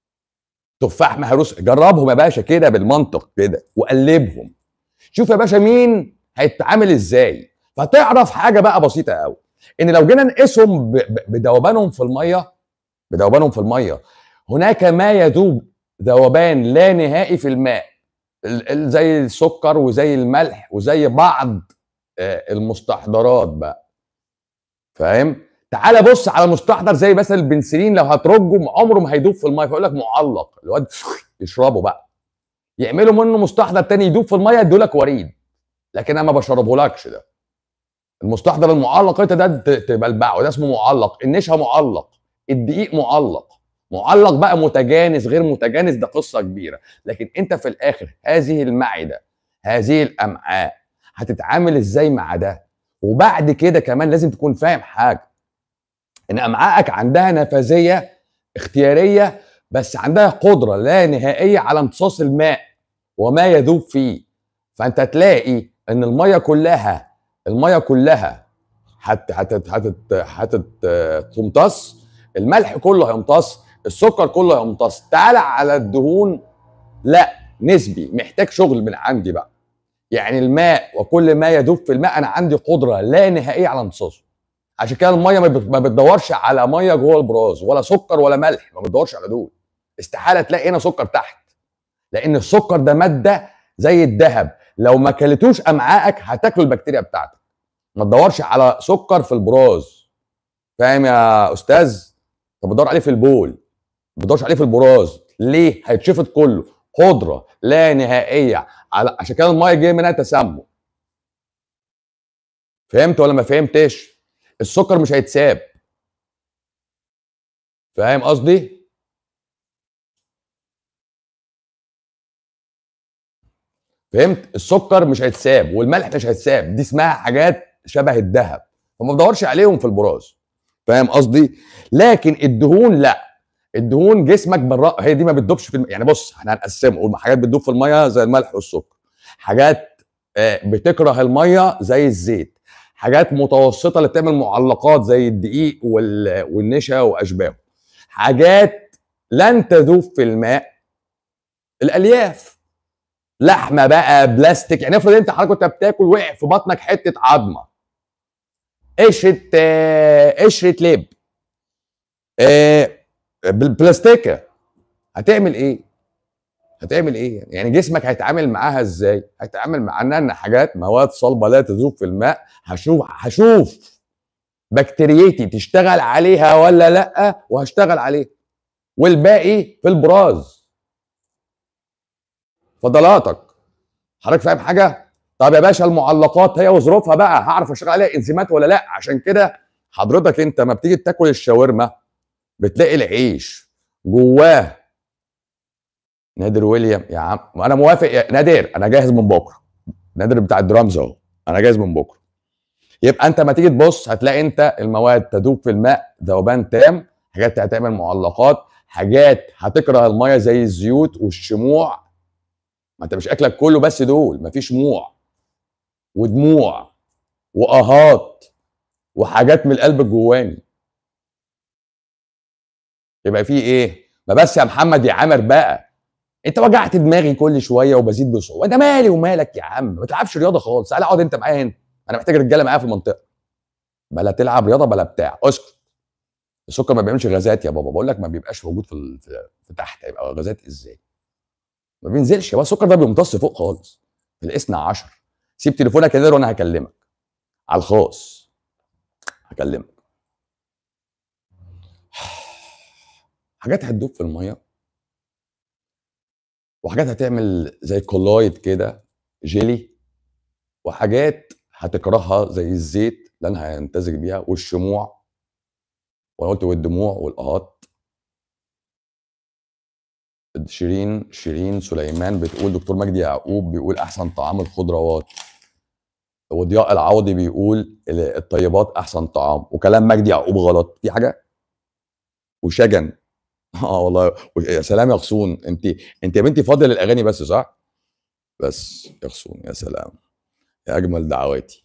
تفاح مهروس جربهم يا باشا كده بالمنطق كده وقلبهم شوف يا باشا مين هيتعامل ازاي فتعرف حاجه بقى بسيطه قوي ان لو جينا نقيسهم بذوبانهم في الميه بذوبانهم في الميه هناك ما يذوب ذوبان لا نهائي في الماء زي السكر وزي الملح وزي بعض المستحضرات بقى فاهم تعال بص على مستحضر زي مثلا البنسلين لو هترجه عمره ما هيدوب في الميه فيقول لك معلق الواد يشربه بقى يعملوا منه مستحضر تاني يدوب في الميه يدوا لك وريد لكن انا ما بشربهولكش ده المستحضر المعلق انت ده تبلبعه ده اسمه معلق النشا معلق الدقيق معلق معلق بقى متجانس غير متجانس ده قصه كبيره لكن انت في الاخر هذه المعده هذه الامعاء هتتعامل ازاي مع ده وبعد كده كمان لازم تكون فاهم حاجه ان امعائك عندها نفاذيه اختياريه بس عندها قدره لا نهائيه على امتصاص الماء وما يذوب فيه فانت تلاقي ان الميه كلها الميه كلها هت هت هت هت تمتص الملح كله هيمتص السكر كله هيمتص تعالى على الدهون لا نسبي محتاج شغل من عندي بقى يعني الماء وكل ما يذوب في الماء انا عندي قدره لا نهائيه على امتصاصه عشان كده الميه ما بتدورش على ميه جوه البراز ولا سكر ولا ملح ما بتدورش على دول استحاله تلاقي هنا سكر تحت لان السكر ده ماده زي الذهب لو ما كلتوش امعائك هتاكل البكتيريا بتاعتك ما تدورش على سكر في البراز فاهم يا استاذ طب بدور عليه في البول ما بدورش عليه في البراز ليه هيتشفط كله قدره لا نهائيه على عشان كده الميه جايه منها تسمم فهمت ولا ما فهمتش السكر مش هيتساب فاهم قصدي فهمت السكر مش هيتساب والملح مش هيتساب دي اسمها حاجات شبه الذهب فما بدورش عليهم في البراز فاهم قصدي لكن الدهون لا الدهون جسمك بالرأ... هي دي ما بتدوبش في الم... يعني بص احنا هنقسمه قول حاجات بتدوب في الميه زي الملح والسكر حاجات آه، بتكره الميه زي الزيت حاجات متوسطه اللي بتعمل معلقات زي الدقيق وال... والنشا واشباهه حاجات لن تذوب في الماء الالياف لحمه بقى بلاستيك يعني افرض انت حضرتك كنت بتاكل وقع في بطنك حته عظمه قشره آه، قشره لب آه، بالبلاستيكه هتعمل ايه؟ هتعمل ايه؟ يعني جسمك هيتعامل معاها ازاي؟ هيتعامل معاها ان حاجات مواد صلبه لا تذوب في الماء هشوف هشوف بكتيريتي تشتغل عليها ولا لا وهشتغل عليها والباقي في البراز فضلاتك حضرتك فاهم حاجه؟ طب يا باشا المعلقات هي وظروفها بقى هعرف اشتغل عليها انزيمات ولا لا عشان كده حضرتك انت ما بتيجي تاكل الشاورما بتلاقي العيش جواه نادر ويليام يا عم انا موافق يا نادر انا جاهز من بكره نادر بتاع الدرامز اهو انا جاهز من بكره يبقى انت ما تيجي تبص هتلاقي انت المواد تذوب في الماء ذوبان تام حاجات هتعمل معلقات حاجات هتكره الميه زي الزيوت والشموع ما انت مش اكلك كله بس دول مفيش شموع ودموع واهات وحاجات من القلب الجواني يبقى في ايه ما بس يا محمد يا عامر بقى انت وجعت دماغي كل شويه وبزيد بصعوبه ده مالي ومالك يا عم ما تلعبش رياضه خالص تعالى اقعد انت معايا هنا انا محتاج رجاله معايا في المنطقه بلا تلعب رياضه بلا بتاع اسكت السكر ما بيعملش غازات يا بابا بقول لك ما بيبقاش موجود في ال- في, في تحت يبقى غازات ازاي ما بينزلش يا بابا السكر ده بيمتص فوق خالص في الاثنى عشر سيب تليفونك يا نادر وانا هكلمك على الخاص هكلمك حاجات هتدوب في الميه وحاجات هتعمل زي كولايد كده جيلي وحاجات هتكرهها زي الزيت لان هيمتزج بيها والشموع وانا قلت والدموع والاهات شيرين شيرين سليمان بتقول دكتور مجدي يعقوب بيقول احسن طعام الخضروات وضياء العوضي بيقول الطيبات احسن طعام وكلام مجدي يعقوب غلط في حاجه وشجن اه والله يا سلام يا غصون انت انت يا بنتي فاضيه للاغاني بس صح بس يا غصون يا سلام يا اجمل دعواتي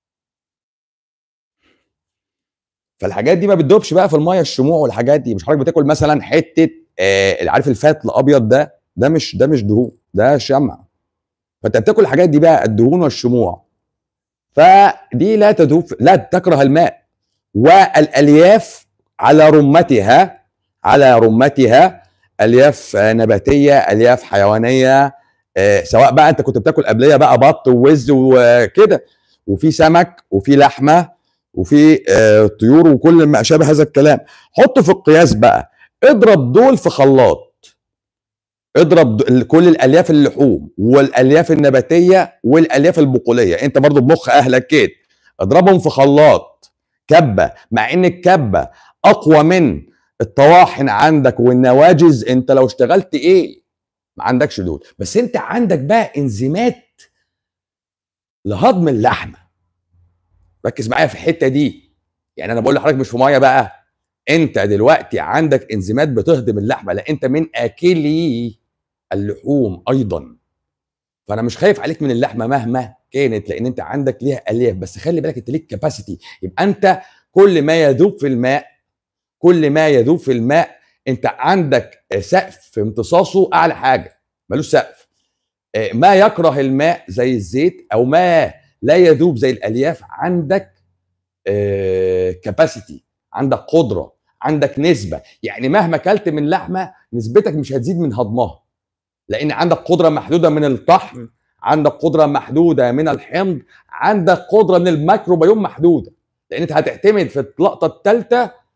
فالحاجات دي ما بتدوبش بقى في الميه الشموع والحاجات دي مش حضرتك بتاكل مثلا حته آه عارف الفات الابيض ده ده مش ده مش دهون ده شمع فانت بتاكل الحاجات دي بقى الدهون والشموع فدي لا تذوب لا تكره الماء والالياف على رمتها على رمتها الياف آه، نباتيه الياف حيوانيه آه، سواء بقى انت كنت بتاكل قبليه بقى بط ووز وكده وفي سمك وفي لحمه وفي آه، طيور وكل ما شابه هذا الكلام حط في القياس بقى اضرب دول في خلاط اضرب د- كل الالياف اللحوم والالياف النباتيه والالياف البقوليه انت برضو بمخ اهلك كده اضربهم في خلاط كبه مع ان الكبه اقوى من الطواحن عندك والنواجز انت لو اشتغلت ايه ما عندكش دول بس انت عندك بقى انزيمات لهضم اللحمه ركز معايا في الحته دي يعني انا بقول لحضرتك مش في ميه بقى انت دلوقتي عندك انزيمات بتهضم اللحمه لا انت من اكلي اللحوم ايضا فانا مش خايف عليك من اللحمه مهما كانت لان انت عندك ليها الياف بس خلي بالك انت ليك كاباسيتي يبقى انت كل ما يذوب في الماء كل ما يذوب في الماء انت عندك سقف في امتصاصه اعلى حاجه ملوش سقف آه، ما يكره الماء زي الزيت او ما لا يذوب زي الالياف عندك كاباسيتي عندك قدره عندك نسبه يعني مهما اكلت من لحمه نسبتك مش هتزيد من هضمها لان عندك قدره محدوده من الطحن عندك قدره محدوده من الحمض عندك قدره من الميكروبيوم محدوده لان انت هتعتمد في اللقطه الثالثه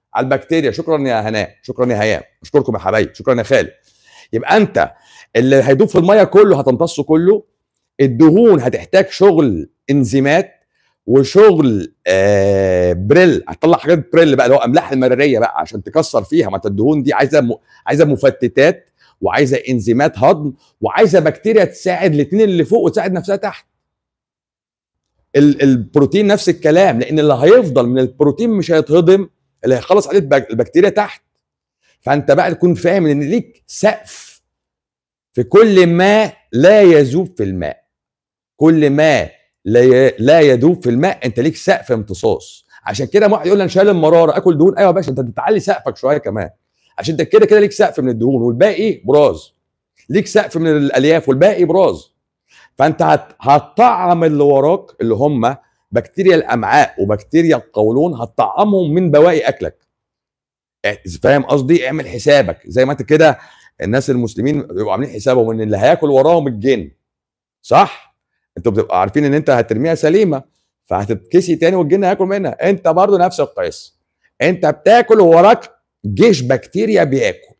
على البكتيريا شكرا يا هناء شكرا يا هيام اشكركم يا حبايبي شكرا يا خالد يبقى انت اللي هيدوب في الميه كله هتمتصه كله الدهون هتحتاج شغل انزيمات وشغل آه بريل هتطلع حاجات بريل بقى اللي هو املاح المراريه بقى عشان تكسر فيها ما انت الدهون دي عايزه م... عايزه مفتتات وعايزه انزيمات هضم وعايزه بكتيريا تساعد الاثنين اللي فوق وتساعد نفسها تحت ال... البروتين نفس الكلام لان اللي هيفضل من البروتين مش هيتهضم اللي هيخلص عليه البك... البكتيريا تحت فانت بقى تكون فاهم ان ليك سقف في كل ما لا يذوب في الماء كل ما لا لا يذوب في الماء انت ليك سقف امتصاص عشان كده واحد يقول لي انا شايل المراره اكل دهون ايوه يا باشا انت تعلي سقفك شويه كمان عشان انت كده كده ليك سقف من الدهون والباقي براز ليك سقف من الالياف والباقي براز فانت هت... هتطعم اللي وراك اللي هم بكتيريا الامعاء وبكتيريا القولون هتطعمهم من بواقي اكلك فاهم قصدي اعمل حسابك زي ما انت كده الناس المسلمين بيبقوا عاملين حسابهم ان اللي هياكل وراهم الجن صح انتوا بتبقوا عارفين ان انت هترميها سليمه فهتتكسي تاني والجن هياكل منها انت برضو نفس القصه انت بتاكل ووراك جيش بكتيريا بياكل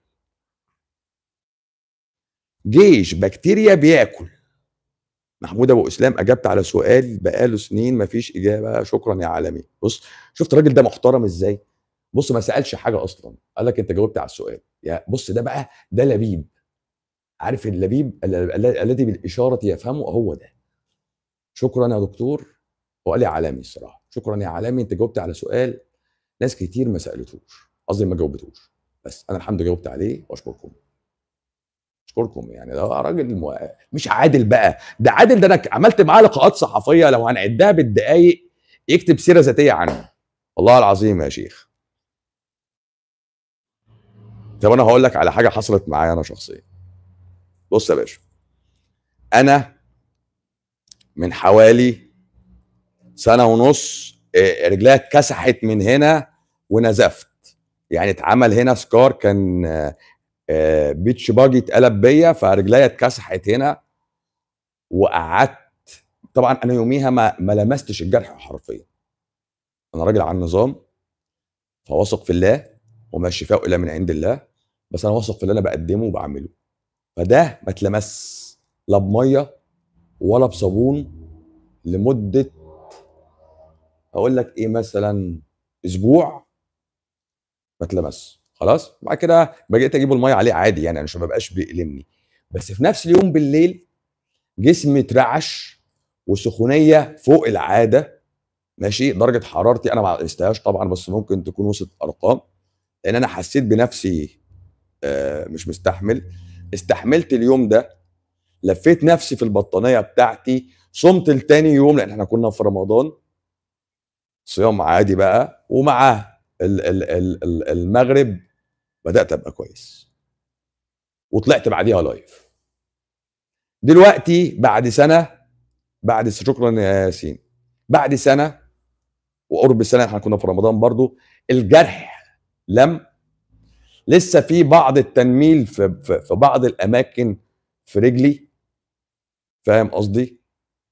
جيش بكتيريا بياكل محمود ابو اسلام اجبت على سؤال بقاله سنين مفيش اجابه شكرا يا عالمي بص شفت الراجل ده محترم ازاي بص ما سالش حاجه اصلا قال لك انت جاوبت على السؤال يا بص ده بقى ده لبيب عارف اللبيب الذي بالاشاره يفهمه هو ده شكرا يا دكتور وقال لي عالمي الصراحه شكرا يا عالمي انت جاوبت على سؤال ناس كتير ما سالتوش قصدي ما جاوبتوش بس انا الحمد لله جاوبت عليه واشكركم اشكركم يعني ده راجل مو... مش عادل بقى ده عادل ده انا عملت معاه لقاءات صحفيه لو هنعدها بالدقايق يكتب سيره ذاتيه عنه والله العظيم يا شيخ طب انا هقول لك على حاجه حصلت معايا انا شخصيا بص يا باشا انا من حوالي سنه ونص رجليها اتكسحت من هنا ونزفت يعني اتعمل هنا سكار كان بيتش باجي اتقلب بيا فرجليا اتكسحت هنا وقعدت طبعا انا يوميها ما, ما لمستش الجرح حرفيا انا راجل على النظام فواثق في الله وما الشفاء الا من عند الله بس انا واثق في اللي انا بقدمه وبعمله فده ما اتلمس لا بميه ولا بصابون لمده اقول لك ايه مثلا اسبوع ما اتلمس خلاص بعد كده بقيت اجيب الميه عليه عادي يعني عشان ما بقاش بيألمني بس في نفس اليوم بالليل جسمي اترعش وسخونيه فوق العاده ماشي درجه حرارتي انا ما قستهاش طبعا بس ممكن تكون وصلت ارقام لان انا حسيت بنفسي آه مش مستحمل استحملت اليوم ده لفيت نفسي في البطانيه بتاعتي صمت لتاني يوم لان احنا كنا في رمضان صيام عادي بقى ومع المغرب بدات ابقى كويس وطلعت بعديها لايف دلوقتي بعد سنه بعد شكرا يا ياسين بعد سنه وقرب السنه احنا كنا في رمضان برضو الجرح لم لسه في بعض التنميل في, في, في بعض الاماكن في رجلي فاهم قصدي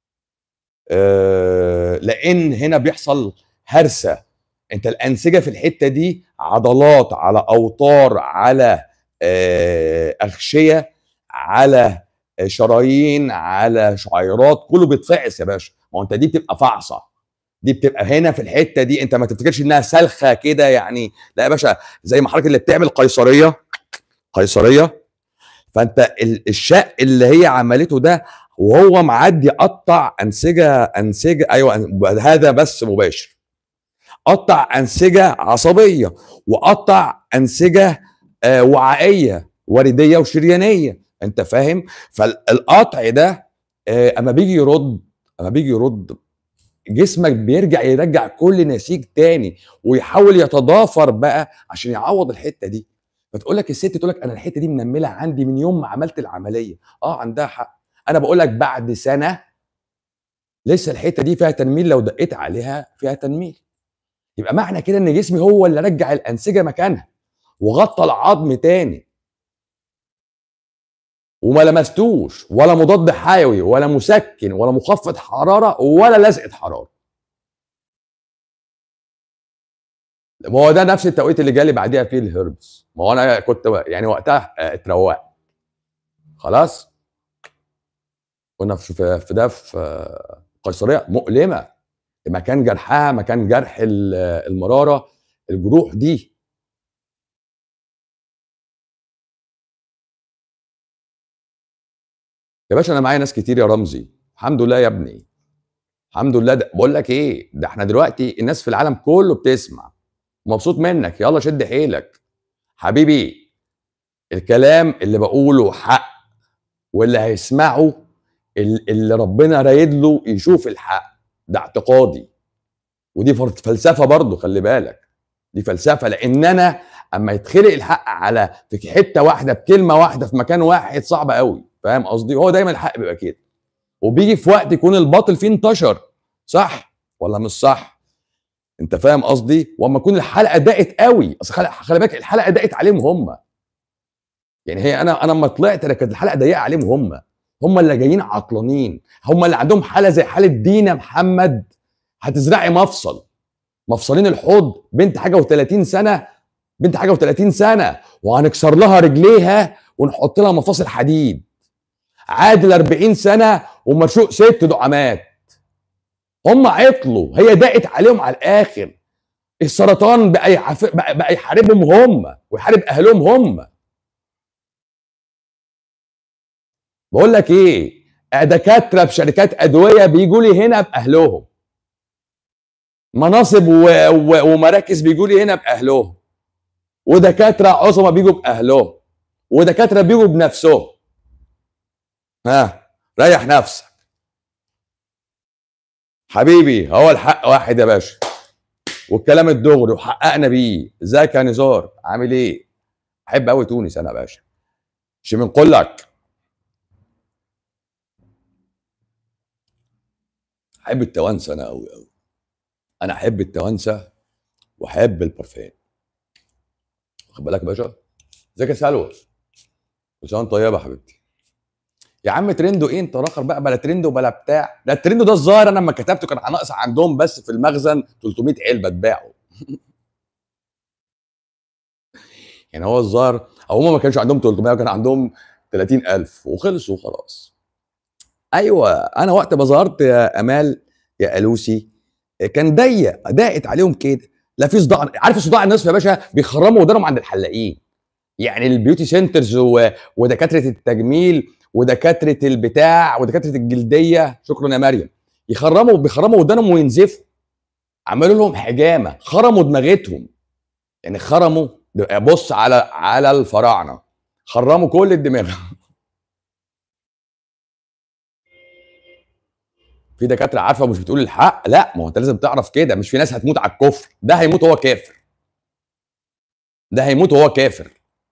آه لان هنا بيحصل هرسه انت الانسجه في الحته دي عضلات على اوتار على آه اغشيه على شرايين على شعيرات كله بيتفعس يا باشا ما هو انت دي بتبقى فعصه دي بتبقى هنا في الحته دي انت ما تفتكرش انها سلخه كده يعني لا يا باشا زي ما حضرتك اللي بتعمل قيصريه قيصريه فانت الشق اللي هي عملته ده وهو معدي قطع انسجه انسجه ايوه هذا بس مباشر قطع انسجه عصبيه وقطع انسجه آه وعائيه ورديه وشريانيه انت فاهم فالقطع ده آه اما بيجي يرد اما بيجي يرد جسمك بيرجع يرجع كل نسيج تاني ويحاول يتضافر بقى عشان يعوض الحته دي فتقول لك الست تقول لك انا الحته دي منمله عندي من يوم ما عملت العمليه اه عندها حق انا بقول لك بعد سنه لسه الحته دي فيها تنميل لو دقيت عليها فيها تنميل يبقى معنى كده ان جسمي هو اللي رجع الانسجه مكانها وغطى العظم تاني وما لمستوش ولا مضاد حيوي ولا مسكن ولا مخفض حراره ولا لزقه حراره ما هو ده نفس التوقيت اللي جالي بعديها فيه الهربس ما هو انا كنت يعني وقتها اتروقت خلاص كنا في في ده في قيصريه مؤلمه مكان جرحها مكان جرح المراره الجروح دي يا باشا انا معايا ناس كتير يا رمزي الحمد لله يا ابني الحمد لله ده بقول لك ايه ده احنا دلوقتي الناس في العالم كله بتسمع مبسوط منك يلا شد حيلك حبيبي الكلام اللي بقوله حق واللي هيسمعه اللي ربنا رايد له يشوف الحق ده اعتقادي ودي فلسفه برضه خلي بالك دي فلسفه لان انا اما يتخلق الحق على في حته واحده بكلمه واحده في مكان واحد صعب قوي فاهم قصدي هو دايما الحق بيبقى كده وبيجي في وقت يكون الباطل فيه انتشر صح ولا مش صح انت فاهم قصدي واما تكون الحلقه ضاقت قوي اصل خلي بالك الحلقه ضاقت عليهم هم يعني هي انا انا لما طلعت كانت الحلقه ضيقه عليهم هم هم اللي جايين عطلانين هم اللي عندهم حاله زي حاله دينا محمد هتزرعي مفصل مفصلين الحوض بنت حاجه و30 سنه بنت حاجه و30 سنه وهنكسر لها رجليها ونحط لها مفاصل حديد عادل 40 سنه ومرشوق ست دعامات هم عطلوا هي ضاقت عليهم على الاخر السرطان بقى يحف... بقى يحاربهم هم ويحارب اهلهم هم بقول لك ايه دكاتره في شركات ادويه بيجوا لي هنا باهلهم مناصب و... و... ومراكز بيجوا لي هنا باهلهم ودكاتره عظمى بيجوا باهلهم ودكاتره بيجوا بنفسهم ها ريح نفسك حبيبي هو الحق واحد يا باشا والكلام الدغري وحققنا بيه ازيك يا نزار عامل ايه احب قوي تونس انا يا باشا مش من لك احب التوانسه انا قوي قوي انا احب التوانسه واحب البرفان واخد بالك يا باشا ازيك يا سلوى كل سنه طيبه يا حبيبتي يا عم ترندو ايه انت راخر بقى بلا ترندو بلا بتاع ده الترندو ده الظاهر انا لما كتبته كان ناقص عندهم بس في المخزن 300 علبه اتباعوا يعني هو الظاهر او هم ما كانش عندهم 300 كان عندهم 30000 وخلصوا وخلاص ايوه انا وقت ما ظهرت يا امال يا الوسي كان ضيق ضاقت عليهم كده لا في صداع عارف صداع الناس يا باشا بيخرموا ودانهم عند الحلاقين يعني البيوتي سنترز ودكاتره التجميل ودكاتره البتاع ودكاتره الجلديه شكرا يا مريم يخرموا بيخرموا ودانهم وينزفوا عملوا لهم حجامه خرموا دماغتهم يعني خرموا بص على على الفراعنه خرموا كل الدماغ في دكاتره عارفه مش بتقول الحق لا ما هو انت لازم تعرف كده مش في ناس هتموت على الكفر ده هيموت وهو كافر ده هيموت وهو كافر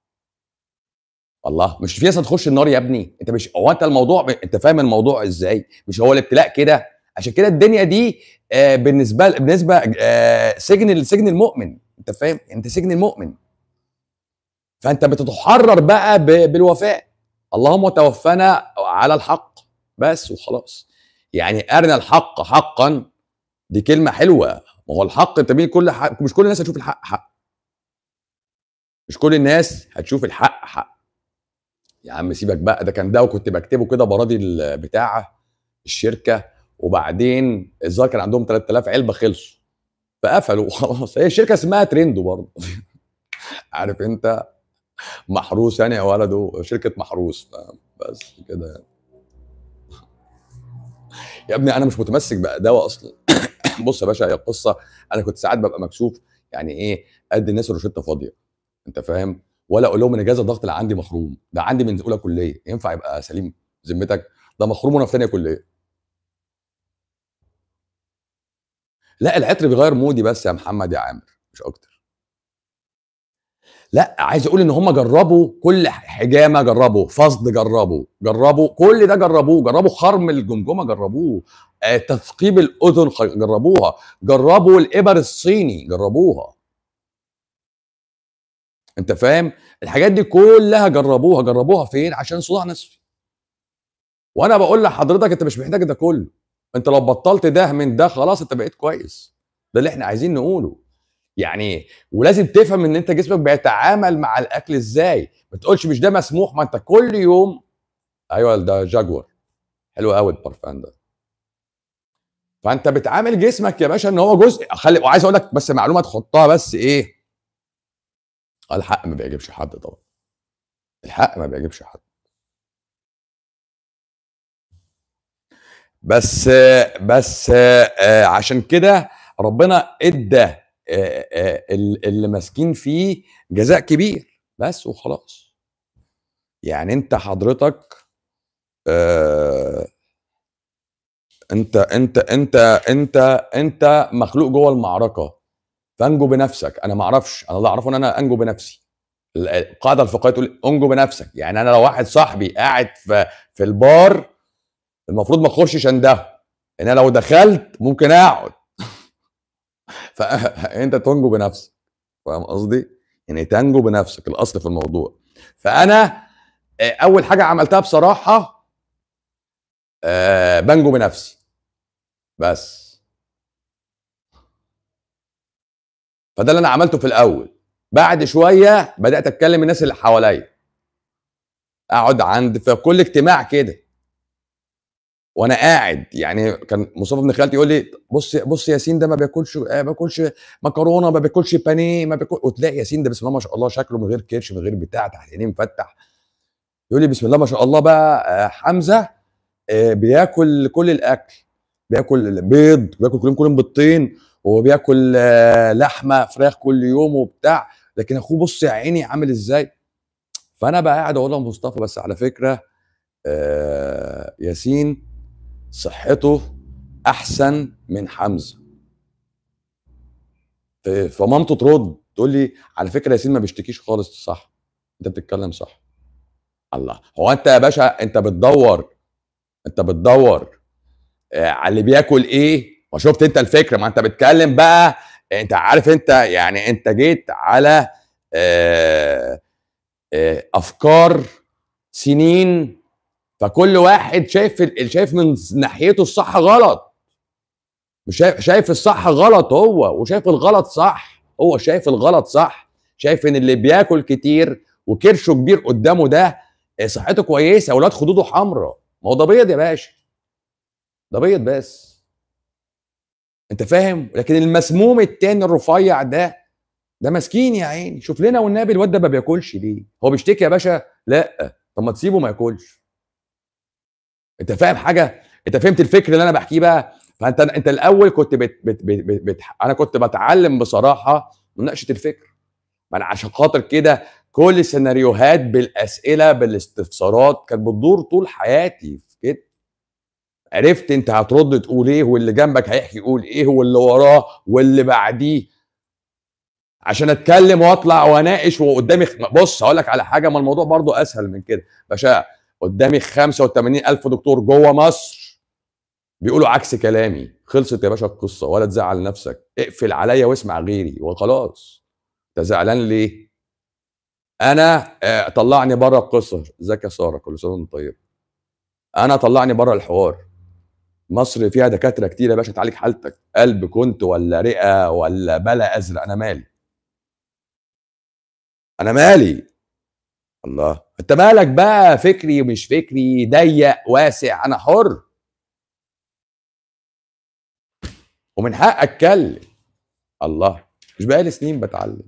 الله مش في ناس هتخش النار يا ابني انت مش هو انت الموضوع انت فاهم الموضوع ازاي مش هو الابتلاء كده عشان كده الدنيا دي آه بالنسبه بالنسبه آه سجن سجن المؤمن انت فاهم انت سجن المؤمن فانت بتتحرر بقى بالوفاء اللهم توفنا على الحق بس وخلاص يعني ارنا الحق حقا دي كلمه حلوه ما هو الحق انت مين كل حق مش كل الناس هتشوف الحق حق مش كل الناس هتشوف الحق حق يا عم سيبك بقى ده كان ده وكنت بكتبه كده براضي بتاع الشركه وبعدين الظاهر كان عندهم 3000 علبه خلصوا فقفلوا وخلاص هي الشركه اسمها ترندو برضه عارف انت محروس يعني يا ولده شركه محروس بس كده يعني يا ابني انا مش متمسك باداوه اصلا بص يا باشا هي القصه انا كنت ساعات ببقى مكسوف يعني ايه ادي الناس الروشته فاضيه انت فاهم ولا اقول لهم ان جهاز الضغط اللي عندي مخروم ده عندي من اولى كليه ينفع يبقى سليم ذمتك ده مخروم وانا في ثانيه كليه لا العطر بيغير مودي بس يا محمد يا عامر مش اكتر لا عايز اقول ان هم جربوا كل حجامه جربوا فصد جربوا جربوا كل ده جربوه جربوا خرم الجمجمه جربوه آه تثقيب الاذن جربوها جربوا الابر الصيني جربوها انت فاهم الحاجات دي كلها جربوها جربوها فين عشان صداع نصفي وانا بقول لحضرتك انت مش محتاج ده كله انت لو بطلت ده من ده خلاص انت بقيت كويس ده اللي احنا عايزين نقوله يعني ولازم تفهم ان انت جسمك بيتعامل مع الاكل ازاي ما تقولش مش ده مسموح ما انت كل يوم ايوه ده جاكور حلو قوي البارفان ده فانت بتعامل جسمك يا باشا ان هو جزء خلي وعايز اقول لك بس معلومه تحطها بس ايه الحق ما بيعجبش حد طبعا الحق ما بيعجبش حد بس بس آه، عشان كده ربنا ادى آه، آه، اللي ماسكين فيه جزاء كبير بس وخلاص يعني انت حضرتك انت انت انت انت انت مخلوق جوه المعركه فانجو بنفسك انا ما اعرفش انا اللي اعرفه ان انا انجو بنفسي القاعده الفقهيه تقول انجو بنفسك يعني انا لو واحد صاحبي قاعد في في البار المفروض ما اخشش عنده ان انا لو دخلت ممكن اقعد فانت تنجو بنفسك فاهم قصدي يعني تنجو بنفسك الاصل في الموضوع فانا آه، اول حاجه عملتها بصراحه أه بنجو بنفسي بس فده اللي انا عملته في الاول بعد شويه بدات اتكلم الناس اللي حواليا اقعد عند في كل اجتماع كده وانا قاعد يعني كان مصطفى بن خالتي يقول لي بص بص ياسين ده ما بياكلش ما بياكلش مكرونه ما بياكلش بانيه ما بياكل وتلاقي ياسين ده بسم الله ما شاء الله شكله من غير كرش من غير بتاع تحت عينيه مفتح يقول لي بسم الله ما شاء الله بقى آه، حمزه آه، بياكل كل الاكل بياكل بيض بياكل كل يوم كل يوم بيضتين وبياكل آه، لحمه فراخ كل يوم وبتاع لكن اخوه بص يا عيني عامل ازاي فانا بقى قاعد اقول لمصطفى بس على فكره آه ياسين صحته احسن من حمزه فمامته ترد تقول لي على فكره ياسين ما بيشتكيش خالص صح انت بتتكلم صح الله هو انت يا باشا انت بتدور انت بتدور آه على اللي بياكل ايه وشفت انت الفكره ما انت بتتكلم بقى انت عارف انت يعني انت جيت على آه آه افكار سنين فكل واحد شايف شايف من ناحيته الصح غلط مش شايف شايف الصح غلط هو وشايف الغلط صح هو شايف الغلط صح شايف ان اللي بياكل كتير وكرشه كبير قدامه ده آه، صحته كويسه اولاد خدوده حمراء ما هو ده بيض يا باشا ده بيض بس انت فاهم لكن المسموم التاني الرفيع ده ده مسكين يا عيني شوف لنا والنبي الواد ده ما بياكلش ليه هو بيشتكي يا باشا لا طب ما تسيبه ما ياكلش انت فاهم حاجه انت فهمت الفكر اللي انا بحكيه بقى فانت انت الاول كنت بت بت بت بت انا كنت بتعلم بصراحه مناقشه الفكر ما انا عشان خاطر كده كل السيناريوهات بالاسئله بالاستفسارات كانت بتدور طول حياتي في كده عرفت انت هترد تقول ايه واللي جنبك هيحكي يقول ايه واللي وراه واللي بعديه عشان اتكلم واطلع واناقش وقدامي بص هقول لك على حاجه ما الموضوع برضو اسهل من كده باشا قدامي 85 الف دكتور جوه مصر بيقولوا عكس كلامي خلصت يا باشا القصه ولا تزعل نفسك اقفل عليا واسمع غيري وخلاص انت زعلان ليه انا آه، طلعني بره القصه ازيك يا ساره كل سنه وانت طيب انا طلعني بره الحوار مصر فيها دكاتره كتير يا باشا تعالج حالتك قلب كنت ولا رئه ولا بلا ازرق انا مالي انا مالي الله انت مالك بقى فكري ومش فكري ضيق واسع انا حر ومن حق اتكلم الله مش بقالي سنين بتعلم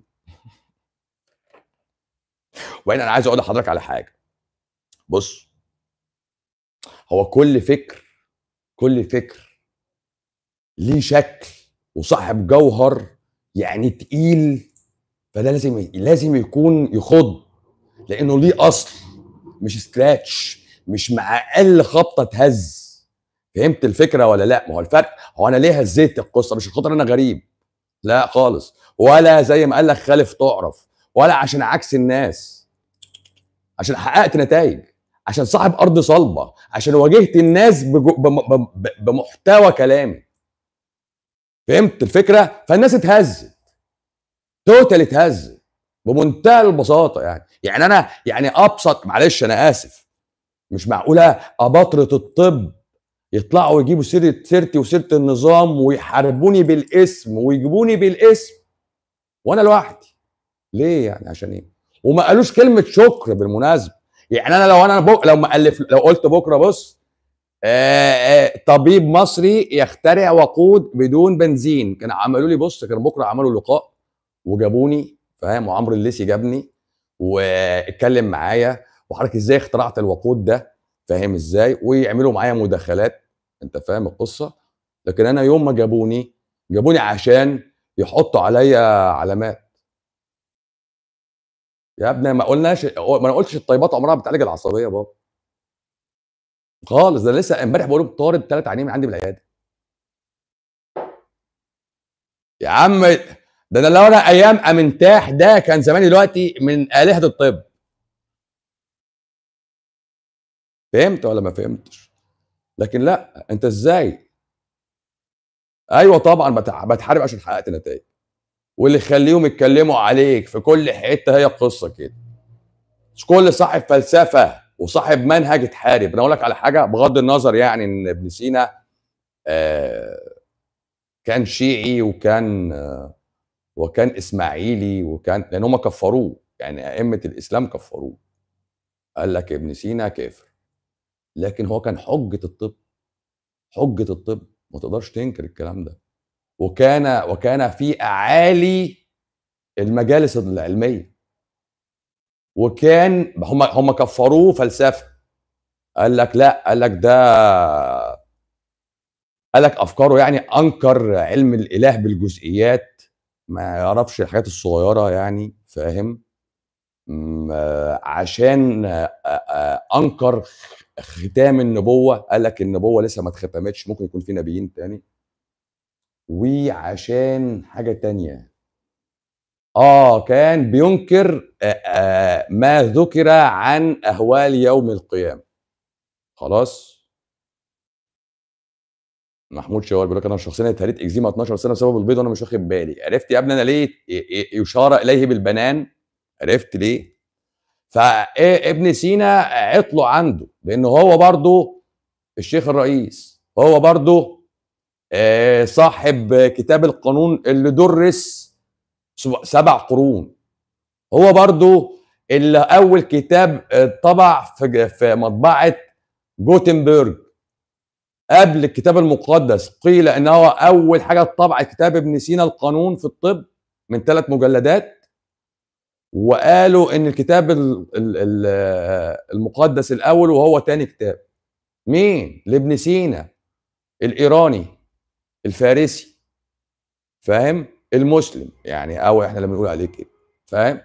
وبعدين انا عايز اقول لحضرتك على حاجه بص هو كل فكر كل فكر ليه شكل وصاحب جوهر يعني تقيل فده لازم لازم يكون يخض لانه ليه اصل مش سكراتش مش مع اقل خبطه تهز فهمت الفكره ولا لا ما هو الفرق هو انا ليه هزيت القصه مش خاطر انا غريب لا خالص ولا زي ما قال لك خالف تعرف ولا عشان عكس الناس عشان حققت نتائج عشان صاحب ارض صلبه عشان واجهت الناس بمحتوى كلامي فهمت الفكره فالناس اتهزت توتال اتهزت بمنتهى البساطه يعني يعني انا يعني ابسط معلش انا اسف مش معقوله اباطره الطب يطلعوا يجيبوا سيره سيرتي وسيره النظام ويحاربوني بالاسم ويجيبوني بالاسم وانا لوحدي ليه يعني عشان ايه وما قالوش كلمه شكر بالمناسبه يعني انا لو انا بق... لو مألف لو قلت بكره بص آه آه طبيب مصري يخترع وقود بدون بنزين كانوا عملوا لي بص كانوا بكره عملوا لقاء وجابوني فاهم وعمرو الليسي جابني واتكلم معايا وحضرتك ازاي اخترعت الوقود ده فاهم ازاي ويعملوا معايا مداخلات انت فاهم القصه لكن انا يوم ما جابوني جابوني عشان يحطوا عليا علامات يا ابني ما قلناش ما انا قلتش الطيبات عمرها بتعالج العصبيه يا بابا خالص ده لسه امبارح بقول لهم طارد ثلاث عيانين من عندي بالعياده يا عم ده انا لو انا ايام امنتاح ده كان زماني دلوقتي من الهه الطب فهمت ولا ما فهمتش لكن لا انت ازاي ايوه طبعا بتحارب عشان حققت نتائج واللي يخليهم يتكلموا عليك في كل حته هي قصه كده مش كل صاحب فلسفه وصاحب منهج تحارب انا اقول لك على حاجه بغض النظر يعني ان ابن سينا آه كان شيعي وكان آه وكان اسماعيلي وكان لان هم كفروه يعني ائمه الاسلام كفروه قال لك ابن سينا كافر لكن هو كان حجه الطب حجه الطب ما تقدرش تنكر الكلام ده وكان وكان في اعالي المجالس العلميه وكان هم هم كفروه فلسفه قال لك لا قال لك ده قال لك افكاره يعني انكر علم الاله بالجزئيات ما يعرفش الحاجات الصغيره يعني فاهم عشان انكر ختام النبوه قال لك النبوه لسه ما اتختمتش ممكن يكون في نبيين تاني وعشان حاجه تانية اه كان بينكر آآ آآ ما ذكر عن اهوال يوم القيامه خلاص محمود شوال بيقول لك انا شخصيا اتهريت اكزيما 12 سنه بسبب البيض وانا مش واخد بالي عرفت يا ابني انا ليه يشار اليه بالبنان عرفت ليه فابن سينا عطله عنده لان هو برضه الشيخ الرئيس هو برضه صاحب كتاب القانون اللي درس سبع قرون هو برضه اللي اول كتاب طبع في في مطبعه جوتنبرج قبل الكتاب المقدس قيل ان هو اول حاجه طبعت كتاب ابن سينا القانون في الطب من ثلاث مجلدات وقالوا ان الكتاب المقدس الاول وهو تاني كتاب مين لابن سينا الايراني الفارسي فاهم المسلم يعني او احنا لما بنقول عليه كده فاهم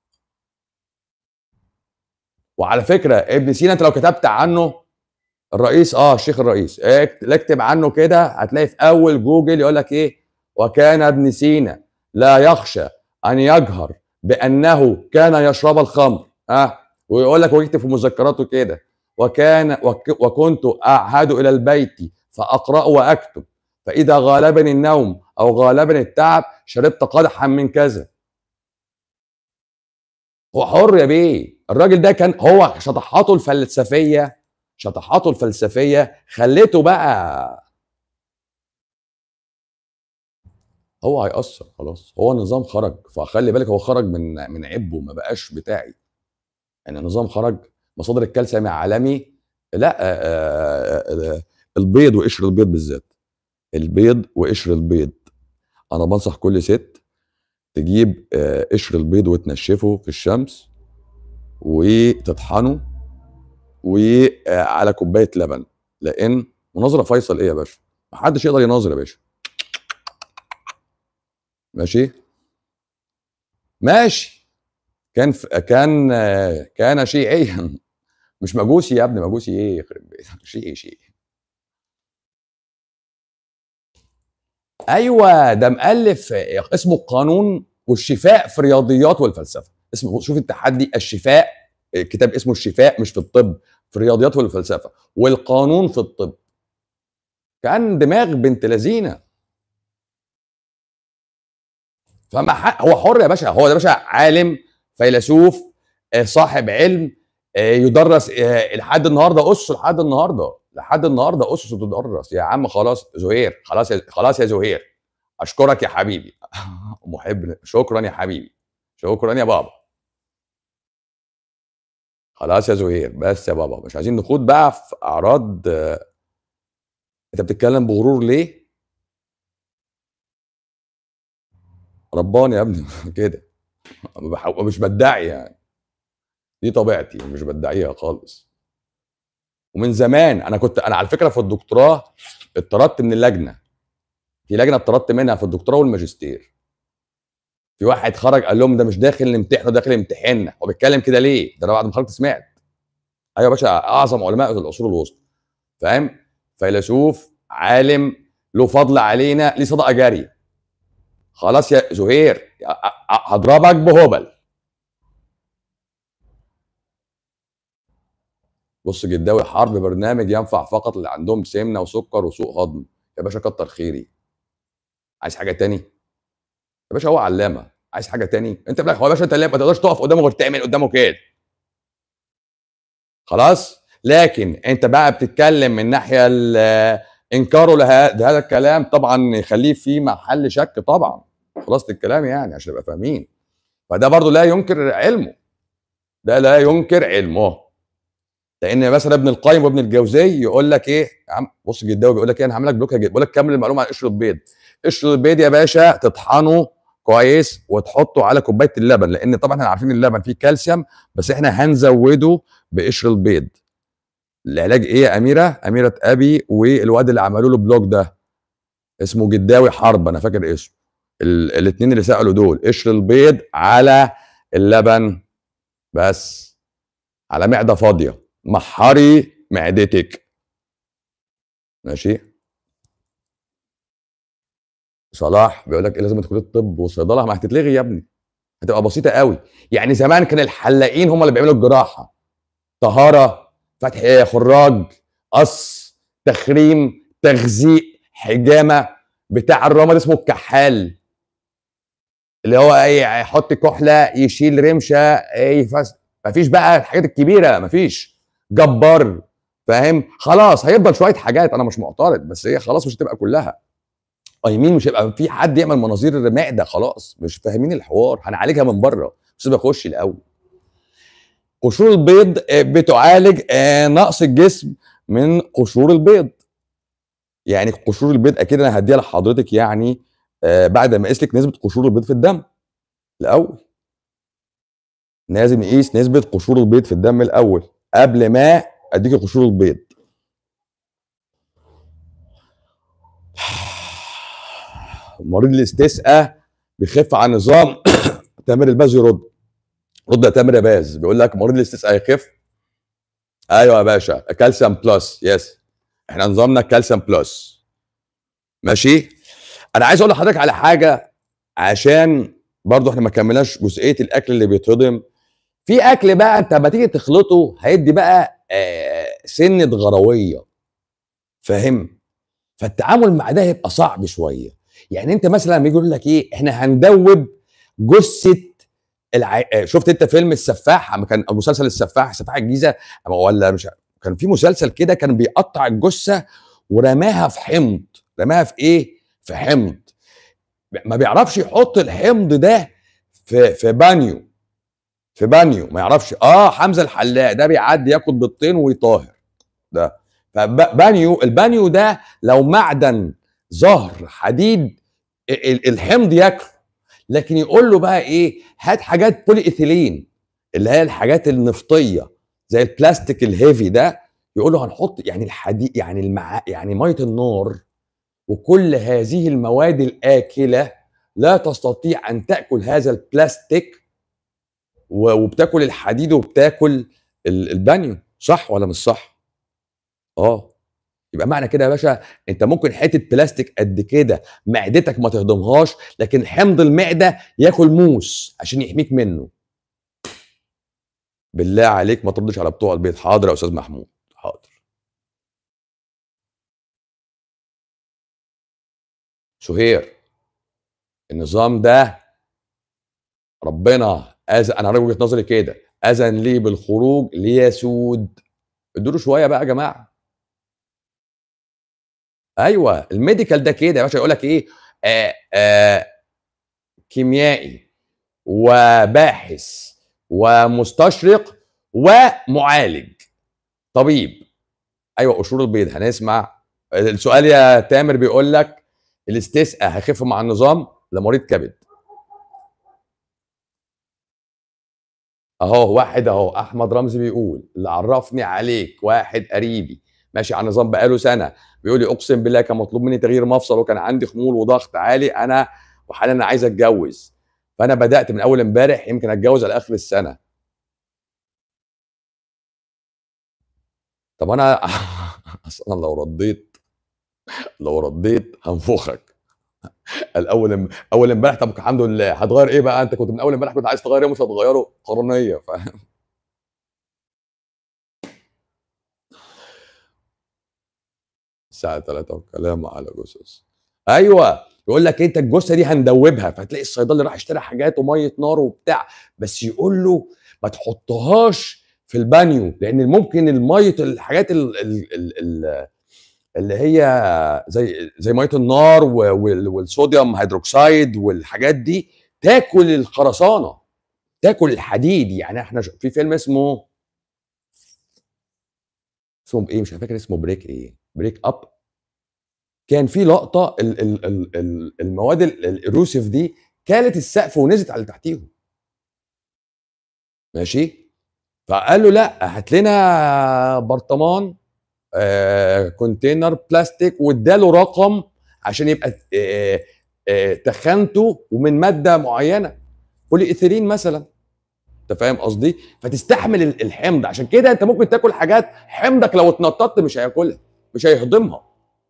وعلى فكره ابن سينا انت لو كتبت عنه الرئيس اه الشيخ الرئيس اكتب عنه كده هتلاقي في اول جوجل يقول لك ايه وكان ابن سينا لا يخشى ان يجهر بانه كان يشرب الخمر ها آه ويقول لك ويكتب في مذكراته كده وكان وك وكنت اعهد الى البيت فاقرا واكتب فاذا غالبني النوم او غالبني التعب شربت قدحا من كذا هو حر يا بيه الراجل ده كان هو شطحاته الفلسفيه شطحاته الفلسفيه خليته بقى هو هيأثر خلاص هو النظام خرج فخلي بالك هو خرج من من عبه ما بقاش بتاعي يعني النظام خرج مصادر الكالسيوم عالمي لا آآ آآ البيض وقشر البيض بالذات البيض وقشر البيض انا بنصح كل ست تجيب قشر البيض وتنشفه في الشمس وتطحنه وعلى كوبايه لبن لان مناظره فيصل ايه يا باشا محدش يقدر يناظر يا باشا ماشي ماشي كان ف... كان كان شيعيا مش مجوسي يا ابني مجوسي ايه يخرب بيتك شيعي شيعي ايوه ده مؤلف اسمه القانون والشفاء في الرياضيات والفلسفه اسمه شوف التحدي الشفاء كتاب اسمه الشفاء مش في الطب في الرياضيات والفلسفه والقانون في الطب كان دماغ بنت لذينه فما هو حر يا باشا هو ده باشا عالم فيلسوف صاحب علم يدرس لحد النهارده اسس لحد النهارده لحد النهارده اسس تدرس يا عم خلاص زهير خلاص يا خلاص يا زهير اشكرك يا حبيبي محب شكرا يا حبيبي شكرا يا بابا خلاص يا زهير بس يا بابا مش عايزين نخوض بقى في اعراض انت بتتكلم بغرور ليه رباني يا ابني كده مش بدعي يعني دي طبيعتي مش بدعيها خالص ومن زمان انا كنت انا على فكره في الدكتوراه اتطردت من اللجنه في لجنه اتطردت منها في الدكتوراه والماجستير في واحد خرج قال لهم ده مش داخل نمتحنه داخل يمتحننا هو بيتكلم كده ليه ده انا بعد ما خرجت سمعت ايوه يا باشا اعظم علماء العصور الوسطى فاهم فيلسوف عالم له فضل علينا ليه صدقه جاريه خلاص يا زهير هضربك بهبل بص جداوي حرب برنامج ينفع فقط اللي عندهم سمنه وسكر وسوء هضم يا باشا كتر خيري عايز حاجه تاني يا باشا هو علامه عايز حاجه تاني انت بلاك هو يا باشا انت ما تقدرش تقف قدامه غير تعمل قدامه كده خلاص لكن انت بقى بتتكلم من ناحيه انكاره لهذا الكلام طبعا يخليه في محل شك طبعا خلاصه الكلام يعني عشان نبقى فاهمين فده برضو لا ينكر علمه ده لا ينكر علمه لان مثلا ابن القيم وابن الجوزي يقول لك ايه يا عم بص جداوي بيقول لك ايه انا هعمل لك بلوك بيقول لك كمل المعلومه عن قشر البيض قشر البيض يا باشا تطحنه كويس وتحطه على كوبايه اللبن لان طبعا احنا عارفين اللبن فيه كالسيوم بس احنا هنزوده بقشر البيض العلاج ايه يا اميره اميره ابي والواد اللي عملوا له بلوك ده اسمه جداوي حرب انا فاكر اسمه الاثنين اللي سالوا دول قشر البيض على اللبن بس على معده فاضيه محري معدتك ماشي صلاح بيقول لك ايه لازم تدخل الطب والصيدله ما هتتلغي يا ابني هتبقى بسيطه قوي يعني زمان كان الحلاقين هم اللي بيعملوا الجراحه طهاره فتح خراج قص تخريم تغذيق حجامه بتاع الرمد اسمه الكحال اللي هو ايه يحط كحله يشيل رمشه يفس مفيش بقى الحاجات الكبيره مفيش جبار فاهم خلاص هيفضل شويه حاجات انا مش معترض بس هي خلاص مش هتبقى كلها ايمين مش هيبقى في حد يعمل مناظير معده خلاص مش فاهمين الحوار هنعالجها من بره بس بخش الاول قشور البيض بتعالج نقص الجسم من قشور البيض يعني قشور البيض اكيد انا هديها لحضرتك يعني بعد ما اقيس لك نسبه قشور البيض في الدم الاول لازم نقيس نسبه قشور البيض في الدم الاول قبل ما اديك قشور البيض مريض الاستسقاء بيخف عن نظام تامر الباز يرد رد يا تامر يا باز بيقول لك مريض الاستسقاء يخف ايوه يا باشا كالسيوم بلس يس احنا نظامنا كالسيوم بلس ماشي انا عايز اقول لحضرتك على حاجه عشان برضو احنا ما كملناش جزئيه الاكل اللي بيتهضم في اكل بقى انت لما تيجي تخلطه هيدي بقى آه سنه غرويه فاهم فالتعامل مع ده هيبقى صعب شويه يعني انت مثلا لما يجي يقول لك ايه احنا هندوب جثه الع... شفت انت فيلم السفاح اما كان مسلسل السفاح سفاح الجيزه ولا مش كان في مسلسل كده كان بيقطع الجثه ورماها في حمض رماها في ايه في حمض ما بيعرفش يحط الحمض ده في في بانيو في بانيو ما يعرفش اه حمزه الحلاق ده بيعدي ياخد بيضتين ويطاهر ده فبانيو البانيو ده لو معدن زهر حديد الحمض ياكله لكن يقول له بقى ايه هات حاجات بولي ايثيلين اللي هي الحاجات النفطيه زي البلاستيك الهيفي ده يقول له هنحط يعني الحديد يعني المع يعني ميه النار وكل هذه المواد الاكله لا تستطيع ان تاكل هذا البلاستيك وبتاكل الحديد وبتاكل البانيو صح ولا مش صح اه يبقى معنى كده يا باشا انت ممكن حته بلاستيك قد كده معدتك ما تهضمهاش لكن حمض المعده ياكل موس عشان يحميك منه بالله عليك ما تردش على بتوع البيت حاضر يا استاذ محمود حاضر سهير النظام ده ربنا أذن انا وجهه نظري كده اذن لي بالخروج ليسود ادوا شويه بقى يا جماعه ايوه الميديكال ده كده يا باشا يقول لك ايه آآ آآ كيميائي وباحث ومستشرق ومعالج طبيب ايوه قشور البيض هنسمع السؤال يا تامر بيقول لك الاستسقاء هيخف مع النظام لمريض كبد اهو واحد اهو احمد رمزي بيقول اللي عرفني عليك واحد قريبي ماشي على النظام بقاله سنه بيقول لي اقسم بالله كان مطلوب مني تغيير مفصل وكان عندي خمول وضغط عالي انا وحاليا انا عايز اتجوز فانا بدات من اول امبارح يمكن اتجوز على اخر السنه طب انا اصلا لو رديت لو رديت هنفخك الاول اول امبارح طب الحمد لله هتغير ايه بقى انت كنت من اول امبارح كنت عايز تغير ايه مش هتغيره قرنيه فاهم الساعه 3 والكلام على جثث ايوه يقول لك انت الجثه دي هندوبها فتلاقي الصيدلي راح اشترى حاجات وميه نار وبتاع بس يقول له ما تحطهاش في البانيو لان ممكن الميه الحاجات ال ال ال ال اللي هي زي زي ميه النار والصوديوم هيدروكسيد والحاجات دي تاكل الخرسانه تاكل الحديد يعني احنا في فيلم اسمه اسمه ايه مش فاكر اسمه بريك ايه بريك اب كان في لقطه ال ال ال ال المواد الروسيف دي كالت السقف ونزلت على اللي تحتيهم ماشي فقال له لا هات لنا برطمان آه كونتينر بلاستيك واداله رقم عشان يبقى آه آه تخنته ومن ماده معينه بولي ايثيلين مثلا انت فاهم قصدي فتستحمل الحمض عشان كده انت ممكن تاكل حاجات حمضك لو اتنططت مش هياكلها مش هيهضمها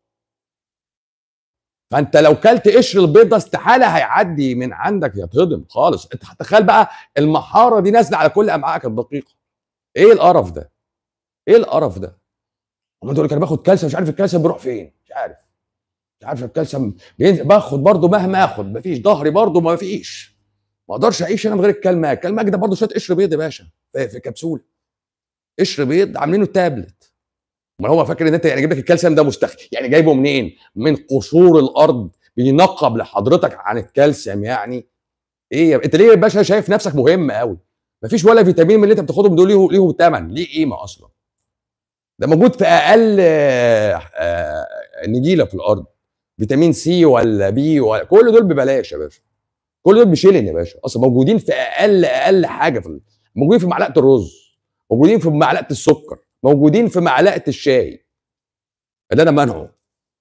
فانت لو كلت قشر البيض ده استحاله هيعدي من عندك يتهضم خالص انت تخيل بقى المحاره دي نازله على كل امعائك الدقيقه ايه القرف ده ايه القرف ده هم تقول لك انا باخد كالسيوم مش عارف الكالسيوم بيروح فين مش عارف مش عارف الكالسيوم بينزل باخد برضه مهما اخد مفيش ظهري برضه ما فيش ما اقدرش اعيش انا من غير الكلماك الكلماك ده برضه شويه قشر بيض يا باشا في, في كبسوله قشر بيض عاملينه تابلت ما هو فاكر ان انت يعني جايب لك الكالسيوم ده مستخدم يعني جايبه منين من قشور الارض بينقب لحضرتك عن الكالسيوم يعني ايه يا انت ليه يا باشا شايف نفسك مهم قوي مفيش ولا فيتامين من اللي انت بتاخدهم دول ليه ليهم ثمن ليه قيمه اصلا ده موجود في اقل نجيله في الارض فيتامين سي ولا بي ولا كل دول ببلاش يا باشا كل دول بشيلن يا باشا اصلا موجودين في اقل اقل حاجه في موجودين في معلقه الرز موجودين في معلقه السكر موجودين في معلقه الشاي اللي انا منعه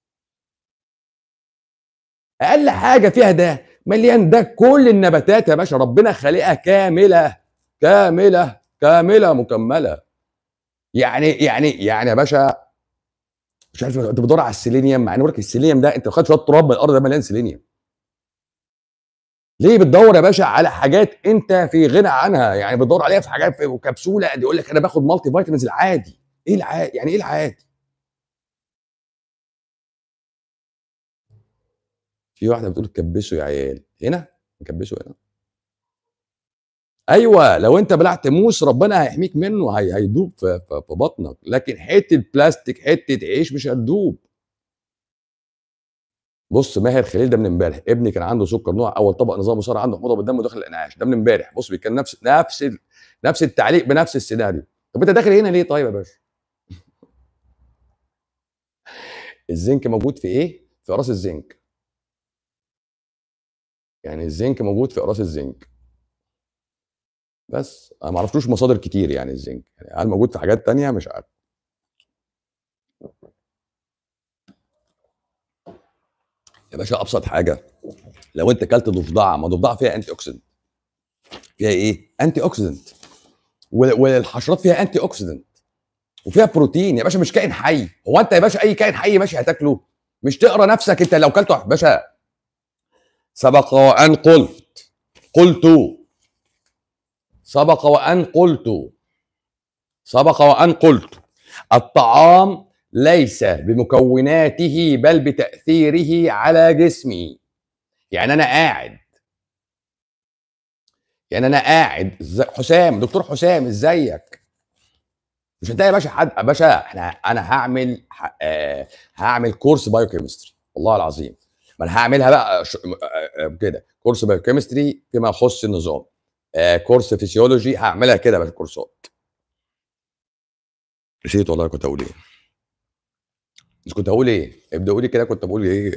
اقل حاجه فيها ده مليان ده كل النباتات يا باشا ربنا خالقها كامله كامله كامله مكمله يعني يعني يعني يا باشا مش عارف انت بتدور على السيلينيوم مع ان لك السيلينيوم ده انت خدت شويه تراب من الارض ده مليان سيلينيوم ليه بتدور يا باشا على حاجات انت في غنى عنها يعني بتدور عليها في حاجات في كبسوله يقول لك انا باخد مالتي فيتامينز العادي ايه العادي يعني ايه العادي في واحده بتقول كبسوا يا عيال هنا نكبسوا هنا ايوه لو انت بلعت موس ربنا هيحميك منه هي هيدوب في, في, في بطنك لكن حته بلاستيك حته عيش مش هتدوب بص ماهر خليل ده من امبارح ابني كان عنده سكر نوع اول طبق نظام مسار عنده حموضه بالدم وداخل الانعاش ده من امبارح بص كان نفس نفس نفس التعليق بنفس السيناريو طب انت داخل هنا ليه طيب يا باشا الزنك موجود في ايه في راس الزنك يعني الزنك موجود في اقراص الزنك بس انا ما اعرفلوش مصادر كتير يعني الزنك يعني هل موجود في حاجات تانية مش عارف يا باشا ابسط حاجه لو انت اكلت ضفدعه ما ضفدعه فيها انتي اوكسيدنت فيها ايه انتي اوكسيدنت والحشرات فيها انتي اوكسيدنت وفيها بروتين يا باشا مش كائن حي هو انت يا باشا اي كائن حي ماشي هتاكله مش تقرا نفسك انت لو كلته يا باشا سبق وان قلت قلت سبق وان قلت سبق وان قلت الطعام ليس بمكوناته بل بتاثيره على جسمي يعني انا قاعد يعني انا قاعد حسام دكتور حسام ازيك مش انت يا باشا حد يا باشا احنا انا هعمل آه هعمل كورس بايو كيمستري والله العظيم ما انا هعملها بقى ش... كده كورس بايوكيمستري فيما يخص النظام آه كورس فيسيولوجي هعملها كده بالكورسات نسيت والله كنت اقول ايه مش كنت هقول ايه ابدا قولي كده كنت بقول ايه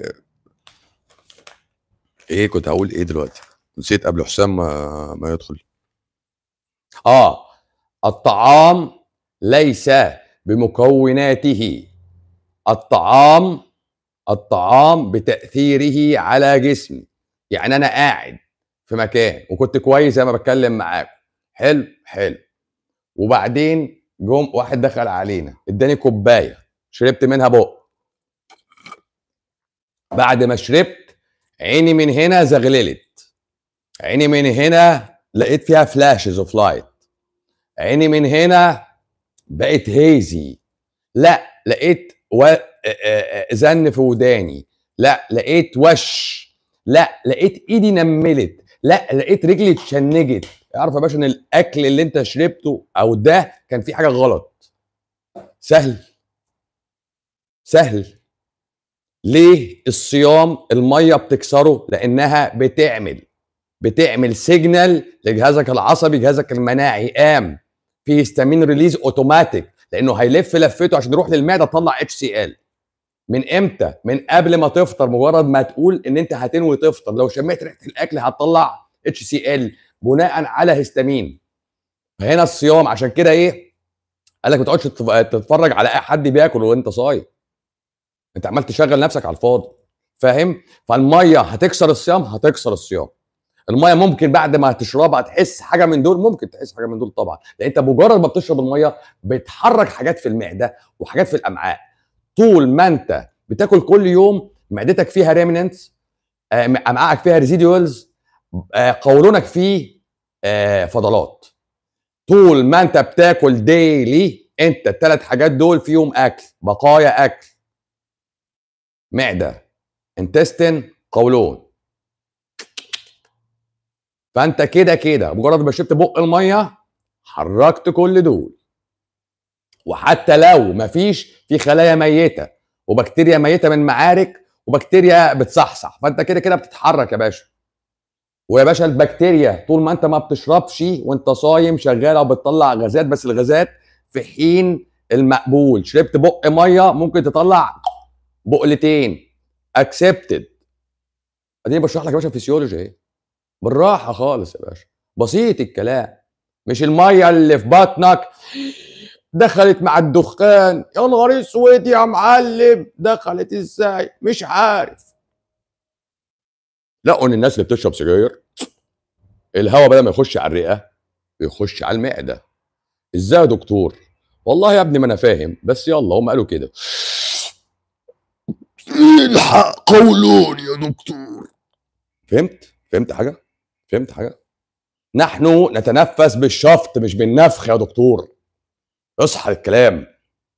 ايه كنت هقول ايه دلوقتي نسيت قبل حسام ما, ما يدخل اه الطعام ليس بمكوناته الطعام الطعام بتاثيره على جسمي يعني انا قاعد في مكان وكنت كويس زي ما بتكلم معاكم حلو حلو وبعدين جم واحد دخل علينا اداني كوبايه شربت منها بق بعد ما شربت عيني من هنا زغللت عيني من هنا لقيت فيها فلاشز اوف لايت عيني من هنا بقت هيزي لا لقيت و... زن في وداني لا لقيت وش لا لقيت ايدي نملت لا لقيت رجلي اتشنجت اعرف يا باشا ان الاكل اللي انت شربته او ده كان فيه حاجه غلط سهل سهل ليه الصيام الميه بتكسره لانها بتعمل بتعمل سيجنال لجهازك العصبي جهازك المناعي قام في هيستامين ريليز اوتوماتيك لانه هيلف لفته عشان يروح للمعده تطلع اتش سي ال من امتى من قبل ما تفطر مجرد ما تقول ان انت هتنوي تفطر لو شميت ريحه الاكل هتطلع اتش سي ال بناء على هيستامين فهنا الصيام عشان كده ايه قال لك ما تقعدش تتفرج على اي حد بياكل وانت صايم انت عمال تشغل نفسك على الفاضي فاهم فالميه هتكسر الصيام هتكسر الصيام الميه ممكن بعد ما تشربها تحس حاجه من دول ممكن تحس حاجه من دول طبعا لان انت مجرد ما بتشرب الميه بتحرك حاجات في المعده وحاجات في الامعاء طول ما انت بتاكل كل يوم معدتك فيها ريمننتس امعائك فيها ريزيديولز قولونك فيه فضلات طول ما انت بتاكل ديلي انت الثلاث حاجات دول فيهم اكل بقايا اكل معده انتستين قولون فانت كده كده مجرد ما شربت بق الميه حركت كل دول وحتى لو مفيش في خلايا ميته وبكتيريا ميته من معارك وبكتيريا بتصحصح فانت كده كده بتتحرك يا باشا ويا باشا البكتيريا طول ما انت ما بتشربش وانت صايم شغاله وبتطلع غازات بس الغازات في حين المقبول شربت بق ميه ممكن تطلع بقلتين اكسبتد اديني بشرح لك يا باشا فيسيولوجي ايه بالراحه خالص يا باشا بسيط الكلام مش الميه اللي في بطنك دخلت مع الدخان يا نهار اسود يا معلم دخلت ازاي مش عارف لقوا ان الناس اللي بتشرب سجاير الهواء بدل ما يخش على الرئه يخش على المعده ازاي يا دكتور والله يا ابني ما انا فاهم بس يلا هم قالوا كده الحق قولون يا دكتور فهمت فهمت حاجه فهمت حاجه نحن نتنفس بالشفط مش بالنفخ يا دكتور اصحى الكلام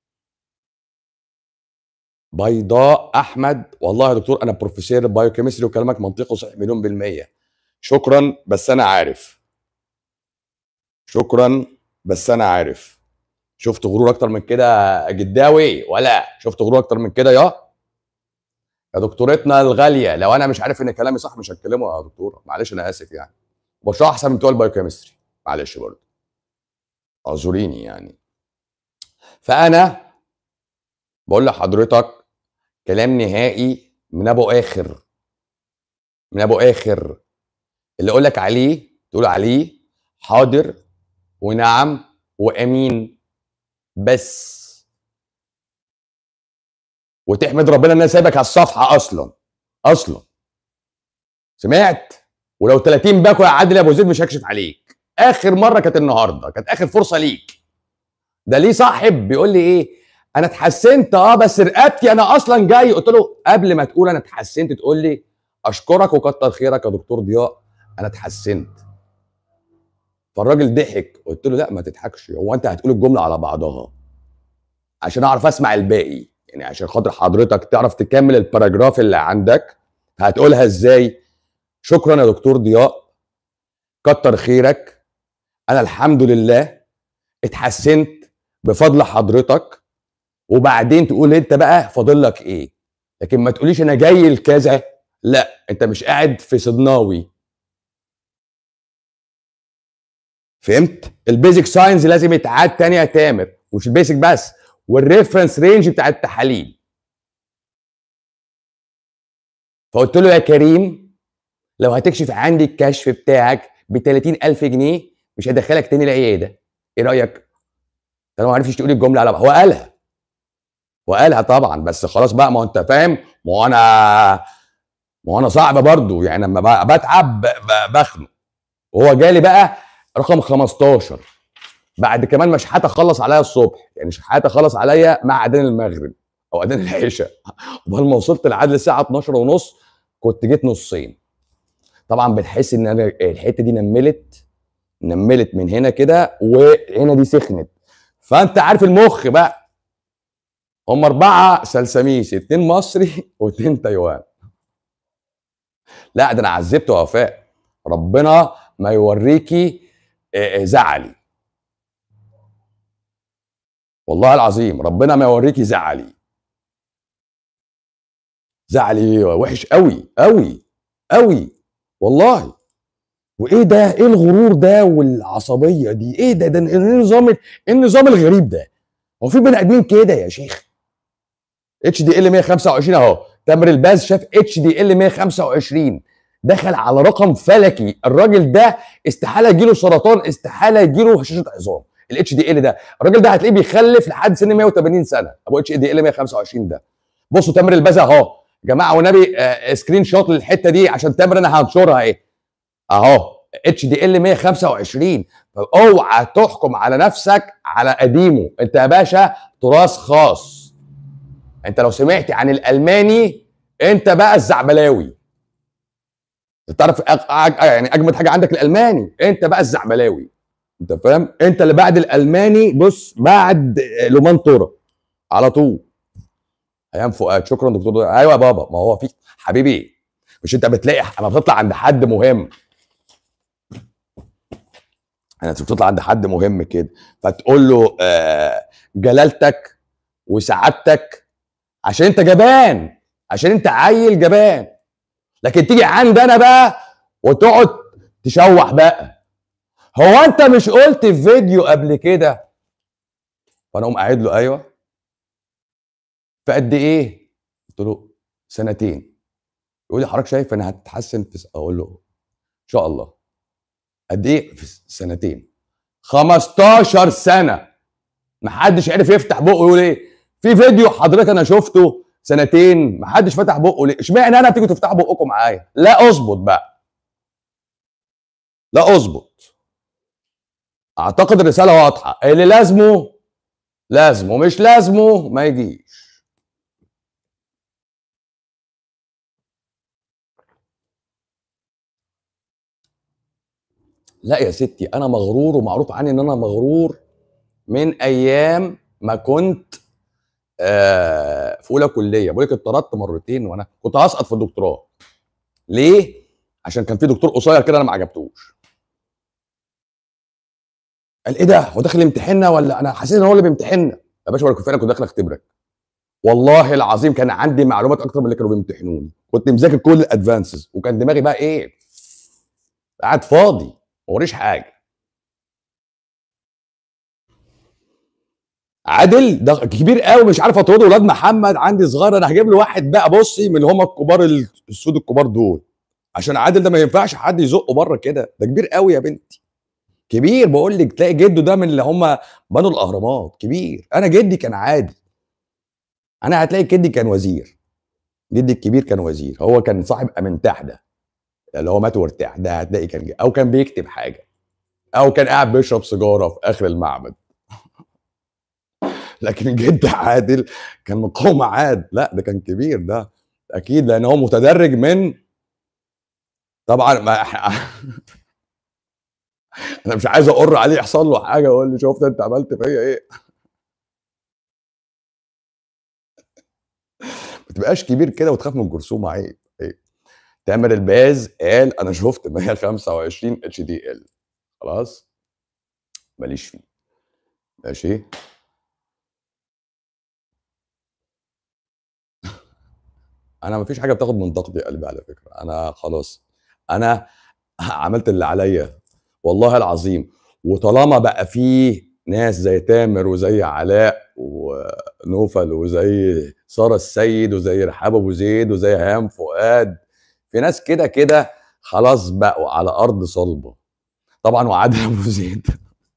بيضاء احمد والله يا دكتور انا بروفيسور بايوكيمستري وكلامك منطقي وصحيح مليون بالميه شكرا بس انا عارف شكرا بس انا عارف شفت غرور اكتر من كده جداوي ولا شفت غرور اكتر من كده يا يا دكتورتنا الغاليه لو انا مش عارف ان كلامي صح مش هتكلمه يا دكتور معلش انا اسف يعني بشرح احسن من بتوع البايوكيمستري معلش برضه اعذريني يعني فانا بقول لحضرتك كلام نهائي من ابو اخر من ابو اخر اللي اقول لك عليه تقول عليه حاضر ونعم وامين بس وتحمد ربنا ان انا سايبك على الصفحه اصلا اصلا سمعت ولو 30 باكو يا عادل ابو زيد مش هكشف عليك اخر مره كانت النهارده كانت اخر فرصه ليك ده ليه صاحب بيقول لي ايه انا اتحسنت اه بس رقبتي انا اصلا جاي قلت له قبل ما تقول انا اتحسنت تقول لي اشكرك وكتر خيرك يا دكتور ضياء انا اتحسنت فالراجل ضحك قلت له لا ما تضحكش هو انت هتقول الجمله على بعضها عشان اعرف اسمع الباقي يعني عشان خاطر حضرتك تعرف تكمل الباراجراف اللي عندك هتقولها ازاي شكرا يا دكتور ضياء كتر خيرك انا الحمد لله اتحسنت بفضل حضرتك وبعدين تقول انت بقى فاضل لك ايه لكن ما تقوليش انا جاي لكذا لا انت مش قاعد في صدناوي فهمت البيزك ساينز لازم يتعاد تاني يا تامر مش البيزك بس والريفرنس رينج بتاع التحاليل فقلت له يا كريم لو هتكشف عندي الكشف بتاعك ب 30000 جنيه مش هدخلك تاني العياده ايه رايك؟ انا ما عرفتش تقول الجمله على هو قالها وقالها طبعا بس خلاص بقى ما هو انت فاهم ما هو انا ما هو انا صعب برضو يعني لما بتعب بخنق وهو جالي بقى رقم 15 بعد كمان ما شحاته خلص عليا الصبح يعني شحاته خلص عليا مع اذان المغرب او اذان العشاء وبال ما وصلت لعدد الساعه 12 ونص كنت جيت نصين طبعا بتحس ان انا الحته دي نملت نملت من هنا كده وهنا دي سخنت فانت عارف المخ بقى هم اربعه سلسميس اتنين مصري واتنين تايوان لا ده انا عذبت وفاء ربنا ما يوريكي آه، آه، زعلي والله العظيم ربنا ما يوريكي زعلي زعلي وحش قوي قوي قوي والله وايه ده ايه الغرور ده والعصبيه دي ايه ده ده ايه النظام ايه النظام الغريب ده هو في بني ادمين كده يا شيخ اتش دي ال 125 اهو تامر الباز شاف اتش دي ال 125 دخل على رقم فلكي الراجل ده استحاله يجيله سرطان استحاله يجيله هشاشه عظام الاتش دي ال ده الراجل ده هتلاقيه بيخلف لحد سن 180 سنه ابو اتش دي ال 125 ده بصوا تامر البازا اهو جماعه والنبي آه سكرين شوت للحته دي عشان تامر انا هنشرها ايه اهو اتش دي ال 125 اوعى تحكم على نفسك على قديمه انت يا باشا تراث خاص انت لو سمعت عن الالماني انت بقى الزعبلاوي تعرف يعني اجمد حاجه عندك الالماني انت بقى الزعبلاوي انت فاهم انت اللي بعد الالماني بص بعد لومان تورا على طول ايام فؤاد شكرا دكتور ايوه يا بابا ما هو في حبيبي مش انت بتلاقي اما بتطلع عند حد مهم انا بتطلع عند حد مهم كده فتقول له آه جلالتك وسعادتك عشان انت جبان عشان انت عيل جبان لكن تيجي عند انا بقى وتقعد تشوح بقى هو انت مش قلت في فيديو قبل كده فانا اقوم قاعد له ايوه في قد ايه قلت له سنتين يقول لي حضرتك شايف انا هتتحسن في اقول له ان شاء الله قد ايه في سنتين 15 سنه محدش عرف يفتح بقه يقول ايه في فيديو حضرتك انا شفته سنتين ما حدش فتح بقه ليه اشمعنى انا بتيجوا تفتحوا بقكم معايا لا اظبط بقى لا اظبط اعتقد الرساله واضحه اللي لازمه لازمه مش لازمه ما يجيش لا يا ستي انا مغرور ومعروف عني ان انا مغرور من ايام ما كنت آه، في اولى كليه بقول لك اتطردت مرتين وانا كنت هسقط في الدكتوراه ليه عشان كان في دكتور قصير كده انا ما عجبتوش قال ايه ده هو داخل يمتحننا ولا انا حسيت ان هو اللي بيمتحننا يا باشا ولا كنت فعلا كنت داخل اختبرك والله العظيم كان عندي معلومات اكتر من اللي كانوا بيمتحنوني كنت مذاكر كل الادفانسز وكان دماغي بقى ايه قاعد فاضي ما وريش حاجه عادل ده كبير قوي مش عارف اطرده ولاد محمد عندي صغير انا هجيب له واحد بقى بصي من اللي هم الكبار السود الكبار دول عشان عادل ده ما ينفعش حد يزقه بره كده ده كبير قوي يا بنتي كبير بقول لك تلاقي جده ده من اللي هم بنوا الاهرامات كبير انا جدي كان عادي انا هتلاقي جدي كان وزير جدي الكبير كان وزير هو كان صاحب امنتاح ده اللي هو مات وارتاح ده هتلاقي كان او كان بيكتب حاجه او كان قاعد بيشرب سيجاره في اخر المعبد لكن جد عادل كان مقاومه عاد لا ده كان كبير ده اكيد لان هو متدرج من طبعا ما انا مش عايز اقر عليه يحصل له حاجه واقول له شفت انت عملت فيا ايه ما تبقاش كبير كده وتخاف من الجرثومه عيب عيب تامر الباز قال انا شفت 125 اتش دي ال خلاص ماليش فيه ماشي أنا ما فيش حاجة بتاخد من طاقتي يا قلبي على فكرة، أنا خلاص، أنا عملت اللي عليّا والله العظيم، وطالما بقى في ناس زي تامر وزي علاء ونوفل وزي سارة السيد وزي رحاب أبو زيد وزي هيام فؤاد، في ناس كده، كده خلاص بقوا على أرض صلبة، طبعًا وعادل أبو زيد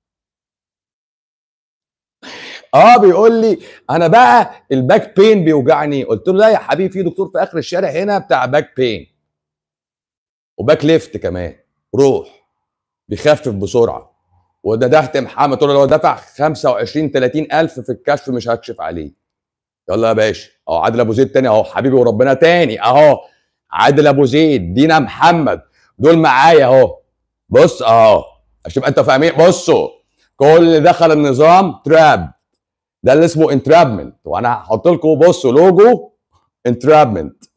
آه بيقول لي: "أنا بقى الback pain بيوجعني." قُلت له: "لا يا حبيبي في دكتور في آخر الشارع هنا بتاع back pain." وback lift كمان، روح، بيخفف بسرعة، وندهت محمد قُلت له: "لو دفع 25، 30 ألف في الكشف مش هاكشف عليه." يالّا يا باشا، أهو عادل أبو زيد تاني أهو حبيبي وربنا تاني أهو، عادل أبو زيد، دينا محمد، دول معايا أهو، بُص أهو، عشان تبقى أنتم فاهمين بُصّوا، كل اللي دخل النظام trap ده اللي اسمه entrapment وأنا هاحط لكم بُصّوا لوجو entrapment.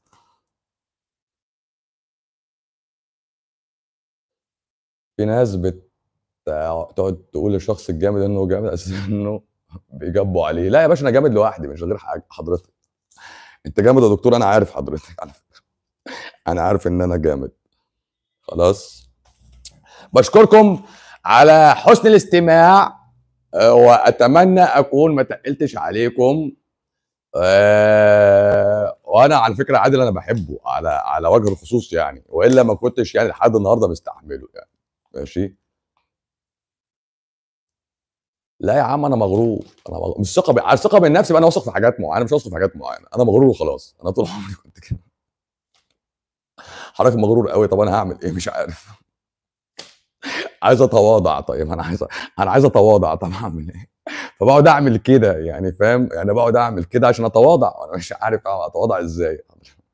في ناس بت تقعد تقول للشخص الجامد إنه جامد على أساس إنه بيجابوا عليه، لا يا باشا أنا جامد لوحدي مش غير حاجة حضرتك. أنت جامد يا دكتور أنا عارف حضرتك على فكرة، أنا عارف إن أنا جامد، خلاص؟ باشكركم على حسن الاستماع آآ وأتمنى أكون ما تقلتش عليكم آآ وأنا على فكرة عادل أنا باحبه على على وجه الخصوص يعني، وإلا ما كنتش يعني لحد النهارده مستحمله يعني، ماشي؟ لا يا عم أنا مغرور، أنا مغ مش ثقة ب على الثقة بالنفس يبقى أنا واثق في حاجات معينة، مش واثق في حاجات معينة، أنا مغرور وخلاص، أنا طول عمري كنت كده. حضرتك مغرور أوي، طب أنا هاعمل إيه؟ مش عارف. عايز أتواضع طيب أنا عايز أنا عايز أتواضع طب أعمل إيه؟ فباقعد أعمل كده يعني فاهم؟ يعني باقعد أعمل كده عشان أتواضع، وأنا مش عارف أتواضع إزاي؟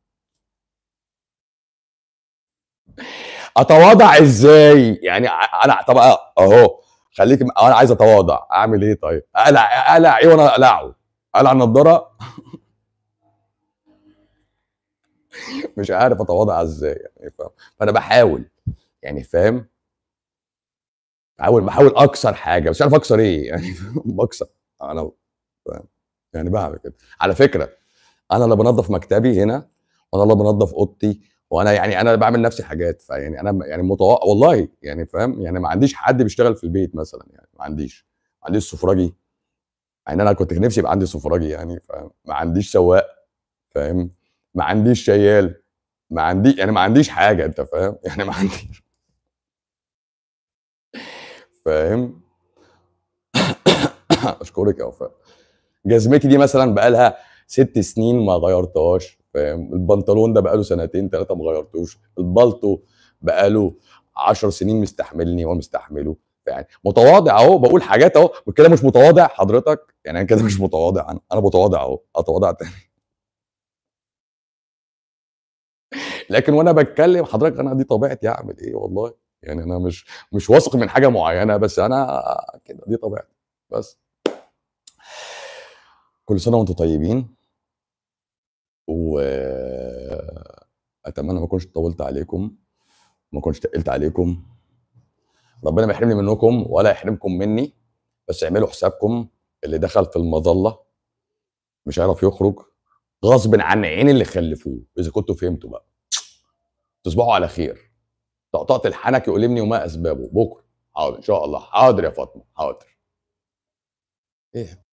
أتواضع إزاي؟ يعني ع أنا طب أهو خليكِ م أنا عايز أتواضع، أعمل إيه طيب؟ أقلع أقلع إيه وأنا أقلعه؟ أقلع النضارة؟ مش عارف أتواضع إزاي يعني فاهم؟ فأنا باحاول، يعني فاهم؟ باحاول باحاول أكسر حاجة، بس مش عارف أكسر إيه يعني باكسر أنا فاهم؟ يعني باعمل كده. على فكرة أنا اللي بانضف مكتبي هنا، وأنا اللي بانضف أوضتي، وأنا يعني أنا اللي باعمل لنفسي حاجات، فيعني أنا م يعني متوا والله يعني فاهم؟ يعني ما عنديش حد بيشتغل في البيت مثلًا يعني، ما عنديش، ما عنديش سفراجي، مع إن أنا كنت نفسي يبقى عندي سفراجي يعني فاهم؟ ما عنديش سواق فاهم؟ ما عنديش شيال، ما عندي يعني ما عنديش حاجة أنت فاهم؟ يعني ما عنديش. فاهم؟ أشكرِك يا وفاء. جزمتي دي مثلًا بقى لها 6 سنين ما غيّرتهاش فاهم؟ البنطلون ده بقى له سنتين 3 ما غيّرتوش، البالطو بقى له 10 سنين مستحملني ومستحمله، يعني متواضع أهو باقول حاجات أهو، وكده مش متواضع حضرتك؟ يعني أنا كده مش متواضع أنا؟ أنا متواضع أهو، أتواضع تاني؟ لكن وأنا باتكلم حضرتك أنا دي طبيعتي أعمل إيه والله، يعني أنا مش مش واثق من حاجة معينة، بس أنا كده دي طبيعتي، بس. كل سنة وأنتم طيبين. وأتمنى ما أكونش طوّلت عليكم، ما أكونش تقلت عليكم. ربنا ما يحرمني منكم ولا يحرمكم مني، بس اعملوا حسابكم اللي دخل في المظلة مش هيعرف يخرج غصبٍ عن عين اللي خلفوه، إذا كنتم فهمتوا بقى. تصبحوا على خير. طقطقة الحنك يؤلمني وما أسبابه، بكرة، حاضر إن شاء الله، حاضر يا فاطمة، حاضر. إيه؟